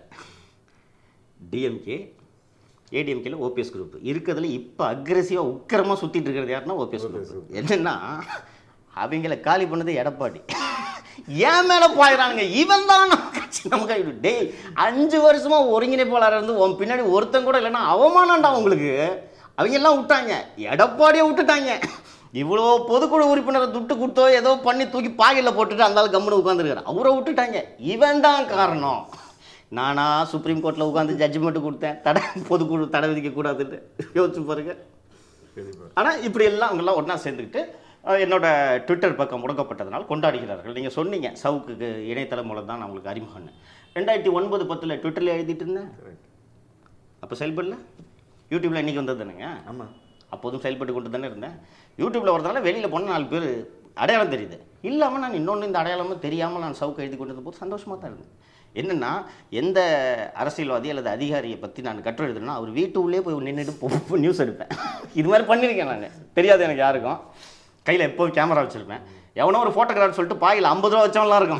டிஎம்கே ஏடிஎம்கேல ஓபிஎஸ் குரூப் இருக்கிறதுல இப்போ அக்ரெசிவாக உக்கிரமாக சுற்றிட்டு இருக்கிறது யாருன்னா ஓபிஎஸ் குரூப் என்னன்னா அவங்கள காலி பண்ணது எடப்பாடி ஏன் மேலே பாயிறானுங்க இவன் தான் நம்ம கட்சி நமக்கு டேய் அஞ்சு வருஷமா ஒருங்கிணைப்பாளர் இருந்து உன் பின்னாடி ஒருத்தன் கூட இல்லைன்னா அவமானம்டா உங்களுக்கு அவங்க எல்லாம் விட்டாங்க எடப்பாடியை விட்டுட்டாங்க இவ்வளோ பொதுக்குழு உறுப்பினரை துட்டு கொடுத்தோ ஏதோ பண்ணி தூக்கி பாகையில் போட்டுட்டு அந்த ஆள் கம்முன்னு உட்காந்துருக்காரு அவரை விட்டுட்டாங்க இவன் தான் காரணம் நானா சுப்ரீம் கோர்ட்டில் உட்காந்து ஜட்ஜ்மெண்ட் கொடுத்தேன் தடை பொதுக்குழு தடை விதிக்கக்கூடாதுன்னு யோசிச்சு பாருங்க கண்டிப்பா ஆனால் இப்படி எல்லாம் அவங்கெல்லாம் ஒன்றா சேர்ந்துக்கிட்டு அஹ், என்னோட ட்விட்டர் பக்கம் முடக்கப்பட்டதனால் கொண்டாடுகிறார்கள் நீங்கள் சொன்னீங்க சவுக்குக்கு இணையதளம் மூலம் தான் நான் உங்களுக்கு அறிமுகம்னு ரெண்டாயிரத்தி ஒன்பது பத்தில் ட்விட்டரில் எழுதிட்டு இருந்தேன் கரெக்ட் அப்போ செயல்படல யூடியூப்பில் இன்றைக்கி வந்தது தானேங்க ஆமாம் அப்போதும் செயல்பட்டு கொண்டு தானே இருந்தேன் யூடியூப்பில் வரதுனால வெளியில் போன நாலு பேர் அடையாளம் தெரியுது இல்லாமல் நான் இன்னொன்று இந்த அடையாளமும் தெரியாமல் நான் சவுக்கு எழுதி கொண்டு போது சந்தோஷமாக தான் இருந்தேன் என்னென்னா எந்த அரசியல்வாதி அல்லது அதிகாரியை பற்றி நான் கட்டுரை எழுதுனா அவர் வீட்டு உள்ளே போய் நின்றுட்டு நியூஸ் எடுப்பேன் இது மாதிரி பண்ணியிருக்கேன் நான் தெரியாது எனக்கு யாருக்கும் கையில் எப்போ கேமரா வச்சுருப்பேன் எவனோ ஒரு ஃபோட்டோகிராஃபர் சொல்லிட்டு பாயில் ஐம்பது ரூபா வச்சவன்லாம் இருக்கும்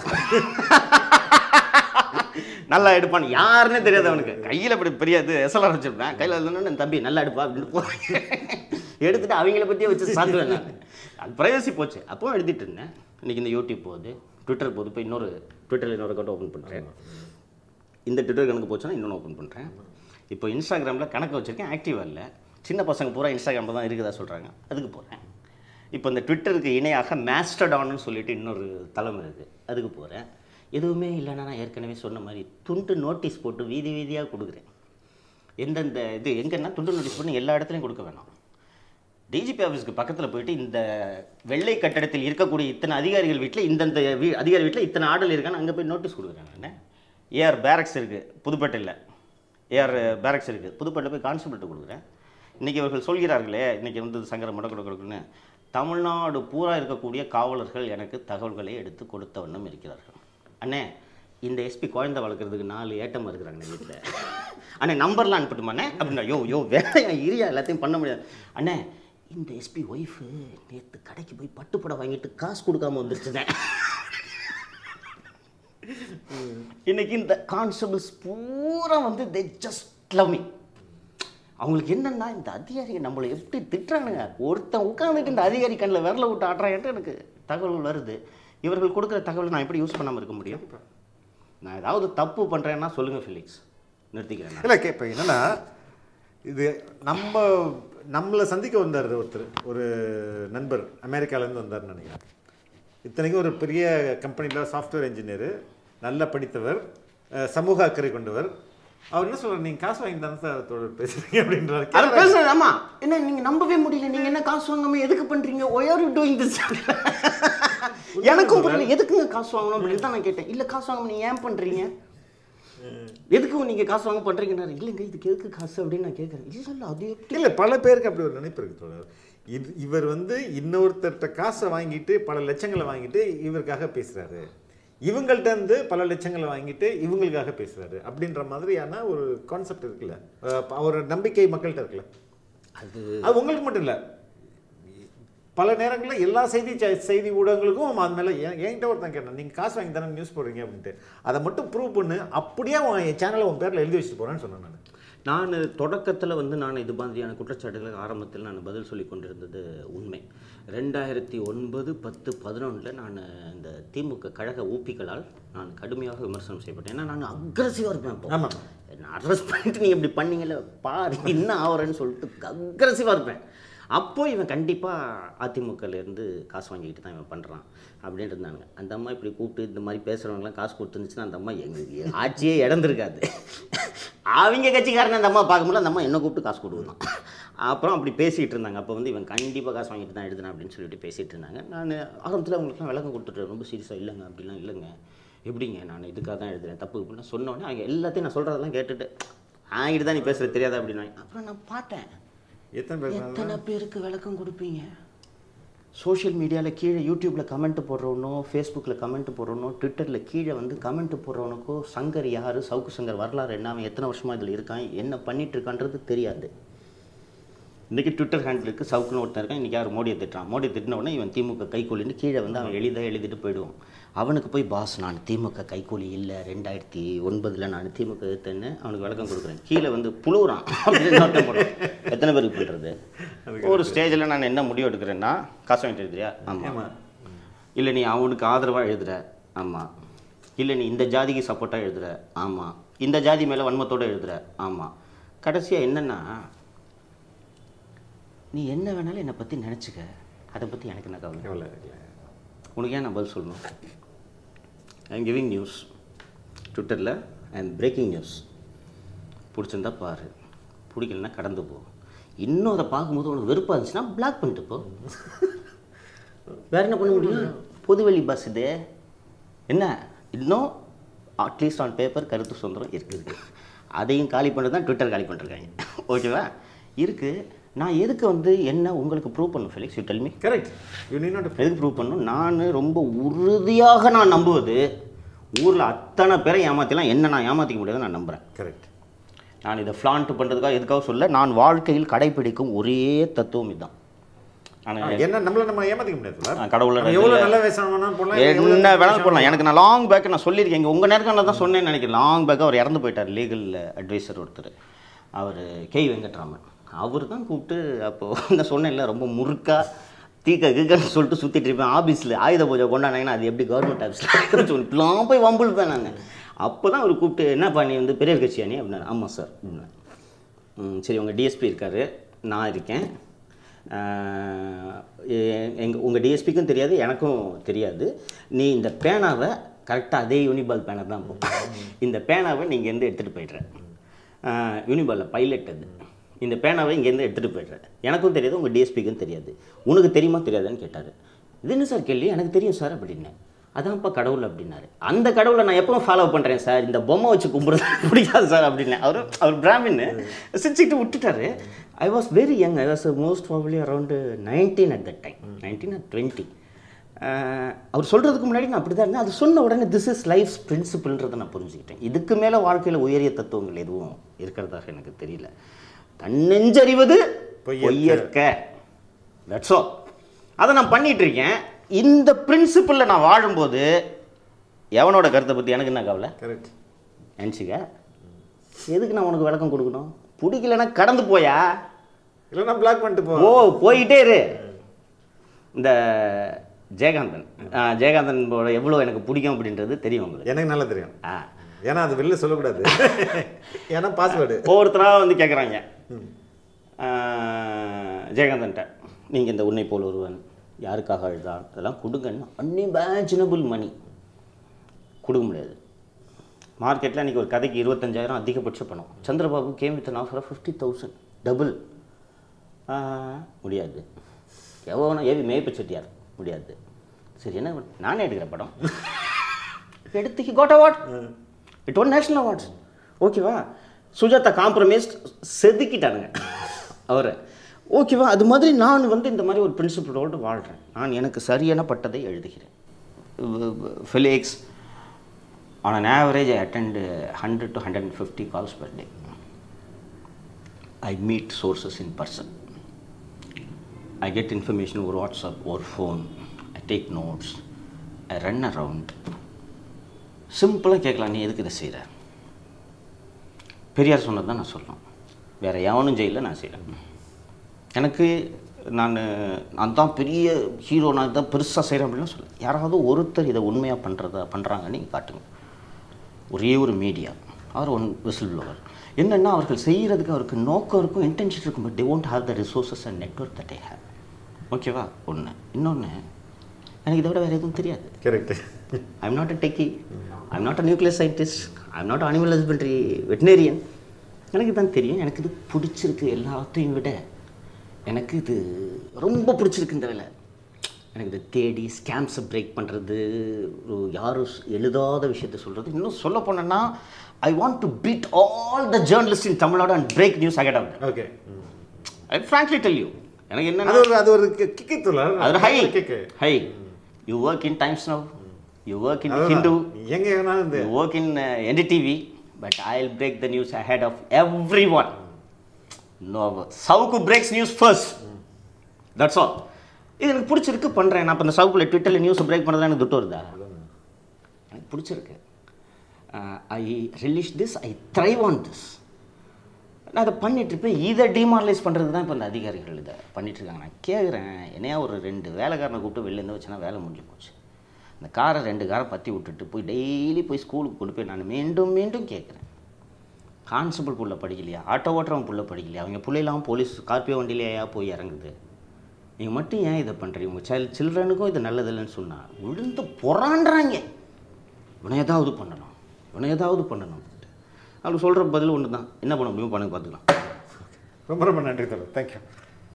நல்லா எடுப்பான் யாருன்னே தெரியாது அவனுக்கு கையில் இப்படி பெரிய இது எஸ்எல்ஆர் வச்சிருப்பேன் கையில் என் தம்பி நல்லா எடுப்பா அப்படின்னு போ எடுத்துட்டு அவங்கள பற்றியே வச்சு சாத்துவேன் நான் அது ப்ரைவசி போச்சு அப்போ எழுதிட்டு இருந்தேன் இன்னைக்கு இந்த யூடியூப் போகுது ட்விட்டர் போகுது இப்போ இன்னொரு ட்விட்டரில் இன்னொரு அக்கௌண்ட் ஓப்பன் பண்ணுறேன் இந்த ட்விட்டர் கணக்கு போச்சுன்னா இன்னொன்று ஓப்பன் பண்ணுறேன் இப்போ இன்ஸ்டாகிராமில் கணக்கு வச்சுருக்கேன் ஆக்டிவாக இல்லை சின்ன பசங்க பூரா இன்ஸ்டாகிராமில் தான் இருக்குதா சொல்கிறாங்க அதுக்கு போகிறேன் இப்போ இந்த ட்விட்டருக்கு இணையாக மேஸ்டடான்னு சொல்லிட்டு இன்னொரு தளம் இருக்குது அதுக்கு போகிறேன் எதுவுமே இல்லைன்னா நான் ஏற்கனவே சொன்ன மாதிரி துண்டு நோட்டீஸ் போட்டு வீதி வீதியாக கொடுக்குறேன் எந்தெந்த இது எங்கன்னா துண்டு நோட்டீஸ் பண்ணி எல்லா இடத்துலையும் கொடுக்க வேணாம் டிஜிபி ஆஃபீஸ்க்கு பக்கத்தில் போயிட்டு இந்த வெள்ளை கட்டடத்தில் இருக்கக்கூடிய இத்தனை அதிகாரிகள் வீட்டில் இந்தந்த வீ அதிகாரி வீட்டில் இத்தனை ஆர்டர் இருக்கான்னு அங்கே போய் நோட்டீஸ் கொடுக்குறேன் நான் ஏஆர் பேரக்ஸ் இருக்குது புதுப்பேட்டையில் ஏஆர் பேரக்ஸ் இருக்குது புதுப்பேட்டை போய் கான்ஸ்டபிள்கிட்ட கொடுக்குறேன் இன்றைக்கி அவர்கள் சொல்கிறார்களே இன்றைக்கி வந்து சங்கர முடக்க கொடுக்குன்னு தமிழ்நாடு பூரா இருக்கக்கூடிய காவலர்கள் எனக்கு தகவல்களை எடுத்து கொடுத்த வண்ணம் இருக்கிறார்கள் அண்ணே இந்த எஸ்பி குழந்தை வளர்க்குறதுக்கு நாலு ஏட்டம் இருக்கிறாங்க வீட்டில் அண்ணே நம்பர்லாம் அனுப்பட்டுமாண்ணே அப்படின்னா யோ யோ வேலையா இரியா எல்லாத்தையும் பண்ண முடியாது அண்ணே இந்த எஸ்பி ஒய்ஃபு நேற்று கடைக்கு போய் பட்டுப்படம் வாங்கிட்டு காசு கொடுக்காம வந்துருச்சுனே இன்னைக்கு இந்த கான்ஸ்டபிள்ஸ் பூரா வந்து தே ஜஸ்ட் லவ் மீ அவங்களுக்கு என்னன்னா இந்த அதிகாரிங்க நம்மளை எப்படி திட்டுறானுங்க ஒருத்தன் உட்காந்துட்டு இந்த அதிகாரி கண்ணில் விரல விட்டு ஆடுறான்ட்டு எனக்கு தகவல் வருது இவர்கள் கொடுக்குற தகவலை நான் எப்படி யூஸ் பண்ணாமல் இருக்க முடியும் நான் ஏதாவது தப்பு பண்ணுறேன்னா சொல்லுங்கள் ஃபிலிக்ஸ் நிறுத்திக்கிறேன் நான். இல்லை இப்போ என்னன்னா இது நம்ம நம்மளை சந்திக்க வந்தார் ஒருத்தர் ஒரு நண்பர் அமெரிக்காலேருந்து வந்தார்னு நினைக்கிறேன் இத்தனைக்கும் ஒரு பெரிய கம்பெனியில் சாஃப்ட்வேர் இன்ஜினியர் நல்லா படித்தவர் அஹ், சமூக அக்கறை கொண்டவர் அவர் என்ன சொல்றாரு நீங்க காசு வாங்கி தானே சார் தோழர் பேசுறீங்க அப்படின்றாரு அது பேசுறது ஆமா என்ன நீங்க நம்பவே முடியல நீங்க என்ன காசு வாங்காம எதுக்கு பண்றீங்க why are you doing this எனக்கும் புரியல எதுக்குங்க காசு வாங்கணும் அப்படின்னு தான் நான் கேட்டேன் இல்ல காசு வாங்காம நீங்க ஏன் பண்றீங்க எதுக்கு நீங்க காசு வாங்க பண்றீங்கன்னாரு இல்லைங்க இதுக்கு எதுக்கு காசு அப்படின்னு நான் கேட்கறேன் இல்ல இல்ல அது எப்படி இல்லை பல பேருக்கு அப்படி ஒரு நினைப்பு இருக்கு தோழர் இது இவர் வந்து இன்னொருத்தர்கிட்ட காசை வாங்கிட்டு பல லட்சங்களை வாங்கிட்டு இவருக்காக பேசுறாரு இவங்கள்ட்ட இருந்து பல லட்சங்களை வாங்கிட்டு இவங்களுக்காக பேசுறாரு அப்படின்ற மாதிரியான ஒரு கான்செப்ட் இருக்குல்ல அஹ் ஒரு நம்பிக்கை மக்கள்கிட்ட இருக்குல்ல அது அது உங்களுக்கு மட்டும் இல்லை பல நேரங்களில் எல்லா செய்தி ச- செய்தி ஊடகங்களுக்கும் அது மேலே என் என்கிட்ட ஒருத்தன் கேட்டேன் நீங்கள் காசு வாங்கி தானே நியூஸ் போடுறீங்க அப்படின்ட்டு அதை மட்டும் ப்ரூவ் பண்ணு அப்படியே உன் என் சேனலை உன் பேரில் எழுதி வச்சுட்டு போகிறேன்னு சொன்னேன் நான் நான் தொடக்கத்தில் வந்து நான் இது மாதிரியான குற்றச்சாட்டுகளுக்கு ஆரம்பத்தில் நான் பதில் சொல்லி கொண்டிருந்தது உண்மை ரெண்டாயிரத்தி ஒன்பது பத்து பதினொன்றில் நான் இந்த திமுக கழக ஊப்பிகளால் நான் கடுமையாக விமர்சனம் செய்யப்பட்டேன் ஏன்னா நான் அக்ரஸிவாக இருப்பேன் அப்போ ஆமாம் என்ன அரெஸ்ட் பண்ணிட்டு நீ இப்படி பண்ணீங்கல்ல பாரு என்ன ஆவறேன்னு சொல்லிட்டு அக்ரஸிவாக இருப்பேன் அப்போ இவன் கண்டிப்பாக அதிமுகலேருந்து காசு வாங்கிக்கிட்டு தான் இவன் பண்ணுறான் அப்படின்னு இருந்தாங்க அந்த அம்மா இப்படி கூப்பிட்டு இந்த மாதிரி பேசுகிறவங்களாம் காசு கொடுத்துருந்துச்சுன்னா அந்த அம்மா எங்களுக்கு ஆட்சியே இழந்திருக்காது அவங்க கட்சிக்காரன் அந்த அம்மா பார்க்கும்போது அந்த அம்மா என்ன கூப்பிட்டு காசு கொடுக்கலாம் அப்புறம் அப்படி பேசிகிட்டு இருந்தாங்க அப்போ வந்து இவன் கண்டிப்பாக காசு வாங்கிட்டு தான் எழுதுனேன் அப்படின்னு சொல்லிட்டு பேசிகிட்டு இருந்தாங்க நான் ஆரம்பத்தில் அவங்களுக்குலாம் விளக்கம் கொடுத்துட்டு ரொம்ப சீரியஸாக இல்லைங்க அப்படிலாம் இல்லைங்க எப்படிங்க நான் இதுக்காக தான் எழுதுறேன் தப்பு அப்படின்னு சொன்னோடனே அவங்க எல்லாத்தையும் நான் சொல்கிறதெல்லாம் கேட்டுட்டு ஆகிட்டு தான் நீ பேசுகிறது தெரியாதா அப்படின்னா அப்புறம் நான் பார்த்தேன் எத்தனை பேர் எத்தனை பேருக்கு விளக்கம் கொடுப்பீங்க சோஷியல் மீடியாவில் கீழே யூடியூப்பில் கமெண்ட் போடுறவனோ ஃபேஸ்புக்கில் கமெண்ட் போடுறவனோ ட்விட்டரில் கீழே வந்து கமெண்ட் போடுறவனுக்கோ சங்கர் யார் சவுக்கு சங்கர் வரலாறு என்ன அவன் எத்தனை வருஷமாக இதில் இருக்கான் என்ன பண்ணிட்டு இருக்கான்றது தெரியாது இன்றைக்கி ட்விட்டர் ஹேண்டிலுக்கு சவுக்குன்னு ஒருத்தன் இருக்கான் இன்றைக்கி யார் மோடியை திட்டுறான் மோடியை திட்டின உடனே இவன் திமுக கைக்கூலின்னு கீழே வந்து அவன் எளிதாக எழுதிட்டு போயிடுவான் அவனுக்கு போய் பாஸ் நான் திமுக கைக்கூலி இல்லை ரெண்டாயிரத்தி ஒன்பதில் நான் திமுக எடுத்தேன்னு அவனுக்கு விளக்கம் கொடுக்குறேன் கீழே வந்து புழுவுறான் அப்படின்னு ஒருத்தன் போடுறான். எத்தனை பேருக்கு பண்ணுறது ஒரு ஸ்டேஜில் நான் என்ன முடிவு எடுக்கிறேன்னா காசு வாங்கிட்டு எழுதுறியா ஆமாம் ஆமாம் இல்லை நீ அவனுக்கு ஆதரவாக எழுதுற ஆமாம் இல்லை நீ இந்த ஜாதிக்கு சப்போர்ட்டாக எழுதுற ஆமாம் இந்த ஜாதி மேலே வன்மத்தோடு எழுதுற ஆமாம் கடைசியாக என்னென்னா நீ என்ன வேணாலும் என்னை பற்றி நினச்சிக்க அதை பற்றி எனக்கு என்ன கவலை எவ்வளோ இருக்குல்ல உனக்கு ஏன் நான் பதில் சொல்லணும் ஐ எம் கிவிங் நியூஸ் ட்விட்டரில் ஐ எம் பிரேக்கிங் நியூஸ் பிடிச்சிருந்தா பாரு பிடிக்கலன்னா கடந்து போ இன்னும் அதை பார்க்கும்போது உனக்கு வெறுப்பாக இருந்துச்சுன்னா பிளாக் பண்ணிட்டு போ வேற என்ன பண்ண முடியும் பொதுவெளி பஸ் இது என்ன இன்னும் அட்லீஸ்ட் ஆன் பேப்பர் கருத்து சுதந்திரம் இருக்குது அதையும் காலி பண்ணி தான் ட்விட்டர் காலி பண்ணிருக்காங்க ஓகேவா இருக்குது நான் எதுக்கு வந்து என்ன உங்களுக்கு ப்ரூவ் பண்ணும் Felix you tell me correct you need not எதுக்கு ப்ரூவ் பண்ணணும் நான் ரொம்ப உறுதியாக நான் நம்புவது ஊரில் அத்தனை பேரை ஏமாத்திலாம் என்ன நான் ஏமாற்றிக்க முடியாதுன்னு நான் நம்புகிறேன் கரெக்ட் நான் இதை ஃப்ளாண்ட் பண்ணுறதுக்காக எதுக்காக சொல்ல நான் வாழ்க்கையில் கடைப்பிடிக்கும் ஒரே தத்துவம் இதுதான் நான் என்ன நம்மள நம்ம ஏமாத்திக்க முடியாது நான் கடவுளை நம்ம எவ்வளோ நல்ல வேஷம் போடலாம் என்ன வேணாலும் போடலாம் எனக்கு நான் லாங் பேக் நான் சொல்லியிருக்கேன் இங்கே உங்கள் நேரத்தில் தான் சொன்னேன்னு நினைக்கிறேன் லாங் பேக் அவர் இறந்து போயிட்டார் லீகல் அட்வைசர் ஒருத்தர் அவர் கே வெங்கட்ராமன் அவர் தான் கூப்பிட்டு அப்போது நான் சொன்னேன்ல ரொம்ப முறுக்கா தீக்க கீக்கன்னு சொல்லிட்டு சுற்றிட்டு இருப்பேன் ஆஃபீஸில் ஆயுத பூஜை கொண்டாடினாங்கன்னா அது எப்படி கவர்மெண்ட் ஆஃபீஸில் சொல்லிட்டுலாம் போய் வம்பிழுப்பேன் நான் அப்போ தான் அவர் கூப்பிட்டு என்னப்பா நீ வந்து பெரிய கட்சியா நீ அப்படின்னா ஆமாம் சார் அப்படின்னா ம், சரி உங்கள் டிஎஸ்பி இருக்கார் நான் இருக்கேன் எங்கள் உங்கள் டிஎஸ்பிக்கும் தெரியாது எனக்கும் தெரியாது நீ இந்த பேனாவை கரெக்டாக அதே யூனிபால் பேனா தான் போ இந்த பேனாவை நீ இங்கேருந்து எடுத்துகிட்டு போயிடுற யூனிபாலில் பைலட் அது இந்த பேனாவை இங்கேருந்து எடுத்துகிட்டு போயிடுற எனக்கும் தெரியாது உங்கள் டிஎஸ்பிக்கும் தெரியாது உனக்கு தெரியுமா தெரியாதான்னு கேட்டார் இது என்ன சார் கேள்வி எனக்கு தெரியும் சார் அப்படின்னேன் அதான்ப்பா கடவுள் அப்படின்னாரு அந்த கடவுளை நான் எப்பவும் ஃபாலோ பண்ணுறேன் சார் இந்த பொம்மை வச்சு கும்பிடுறது பிடிக்காது சார் அப்படின்னு அவர் அவர் பிராமின் சிரிச்சுக்கிட்டு விட்டுட்டாரு I was very young I was most probably around nineteen at that time nineteen at twenty அவர் சொல்கிறதுக்கு முன்னாடி நான் அப்படி தான் இருந்தேன் அது சொன்ன உடனே திஸ் இஸ் லைஃப் பிரின்சிபிள்ன்றதை நான் புரிஞ்சுக்கிட்டேன் இதுக்கு மேலே வாழ்க்கையில் உயரிய தத்துவங்கள் எதுவும் இருக்கிறதாக எனக்கு தெரியல தன்னெஞ்சறிவது பொய்யற்க. பொய்யற்க தட்ஸ் ஆல் அதை நான் பண்ணிட்டு இருக்கேன் இந்த பிரின்சிபலில் நான் வாழும்போது எவனோட கருத்தை பற்றி எனக்கு என்ன கவலை கரெக்ட் நினச்சிக்க எதுக்கு நான் உனக்கு விளக்கம் கொடுக்கணும் பிடிக்கலன்னா கடந்து போயா இல்லைன்னா பிளாக் பண்ணிட்டு போ ஓ போயிட்டே இரு இந்த ஜெயகாந்தன் ஆ, ஜெயகாந்தன் போட எவ்வளோ எனக்கு பிடிக்கும் அப்படின்றது தெரியும் உங்களுக்கு எனக்கு நல்லா தெரியும் ஆ ஏன்னா அது வெளில சொல்லக்கூடாது ஏன்னா பாஸ்வேர்டு ஒவ்வொருத்தராக வந்து கேட்குறாங்க ஜெயகாந்தன்ட்ட நீங்கள் இந்த உன்னை போல் ஒருவன் யாருக்காக அழுதான் அதெல்லாம் கொடுங்கன்னு அன்இமேஜினபிள் மணி கொடுக்க முடியாது மார்க்கெட்டில் இன்றைக்கி ஒரு கதைக்கு இருபத்தஞ்சாயிரம் அதிகபட்ச பணம் Chandrababu came with offer fifty thousand double முடியாது எவ்வளோ ஏவி மேய்ப்பு செட்டியார் முடியாது சரி என்ன பண்ண- நானே எடுக்கிற படம் எடுத்து got award it won national awards ஓகேவா சுஜாதா காம்ப்ரமைஸ் செதுக்கிட்டானுங்க அவரை ஓகேவா அது மாதிரி நான் வந்து இந்த மாதிரி ஒரு பிரின்சிபலோடு வாழ்கிறேன் நான் எனக்கு சரியான பட்டதை எழுதுகிறேன் Felix on an average I attend hundred to hundred and fifty calls per day I meet sources in person I get information over WhatsApp or phone. I take notes. I run around. சிம்பிளாக கேட்கலாம் நீ எதுக்கு இதை செய்கிற பெரியார் சொன்னது தான் நான் சொல்லணும் வேறு எவனும் ஜெயிலில் நான் செய்கிறேன் எனக்கு நான் நான் தான் பெரிய ஹீரோ நான் தான் பெருசாக செய்கிறேன் அப்படின்னு சொல்ல யாராவது ஒருத்தர் இதை உண்மையாக பண்ணுறதா பண்ணுறாங்கன்னு நீங்கள் காட்டுங்க ஒரே ஒரு மீடியா அவர் ஒன் விசில் ப்ளோவர் என்னென்னா அவர்கள் செய்கிறதுக்கு அவருக்கு நோக்கம் இருக்கும் இன்டென்ஷன் இருக்கும் but they won't have the resources and network that I have ஓகேவா ஒன்று இன்னொன்று எனக்கு இதை விட வேறு எதுவும் தெரியாது correct I'm not a techie I'm not a nuclear scientist I'm not animal husbandry veterinarian எனக்கு தான் தெரியும் எனக்கு இது பிடிச்சிருக்கு எல்லாத்தையும் விட எனக்கு இது ரொம்ப பிடிச்சிருக்கு இந்த வேலை எனக்கு இது தேடி ஸ்கேம்ஸை பிரேக் பண்ணுறது ஒரு யாரும் ஸ்- எழுதாத விஷயத்த சொல்கிறது இன்னும் சொல்ல போனேன்னா I want to beat all the journalist in Tamil Nadu and break news ahead of okay I frankly tell you எனக்கு என்ன அது ஒரு அது ஒரு கிக்கு துளர் அது high kick high you work in Times Now you work in Hindu எங்க வேணாலும் இந்த You work in uh, NDTV, but I'll break the news ahead of everyone. No, Savukku breaks news first. That's all. இது எனக்கு பிடிச்சிருக்கு பண்ணுறேன் நான் இப்போ இந்த சவுக்குள்ள ட்விட்டரில் நியூஸ் பிரேக் பண்ணுறதா எனக்கு துட்டு வருதா எனக்கு பிடிச்சிருக்கு I release this I thrive on this நான் அதை பண்ணிட்டு இருப்பேன் இதை டிமாரலைஸ் பண்ணுறது தான் இப்போ இந்த அதிகாரிகள் இதை பண்ணிட்டு இருக்காங்க நான் கேட்குறேன் என்னையா ஒரு ரெண்டு வேலைக்காரனை கூப்பிட்டு வெளில இருந்து வச்சுனா வேலை முடிஞ்சு போச்சு இந்த காரை ரெண்டு காரை பற்றி விட்டுட்டு போய் டெய்லி போய் ஸ்கூலுக்கு கொண்டு போய் நான் மீண்டும் மீண்டும் கேட்குறேன் கான்ஸ்டபிள் புள்ள படிக்கலையா ஆட்டோ ஓட்டுறவன் புள்ள படிக்கலையா அவங்க பிள்ளைலாம் போலீஸ் ஸ்கார்பியோ வண்டியிலேயா போய் இறங்குது நீங்கள் மட்டும் ஏன் இதை பண்ணுறீங்க உங்கள் சைல்ட் சில்ட்ரனுக்கும் இது நல்லதில்லைன்னு சொன்னால் விழுந்து பொறாண்டுறாங்க இவனை ஏதாவது பண்ணணும் இவனை ஏதாவது பண்ணணும் அவளுக்கு சொல்கிற பதில் ஒன்று தான் என்ன பண்ண முடியும் பண்ணுங்க பார்த்துக்கலாம் ரொம்ப ரொம்ப நன்றி தோழர் தேங்க்யூ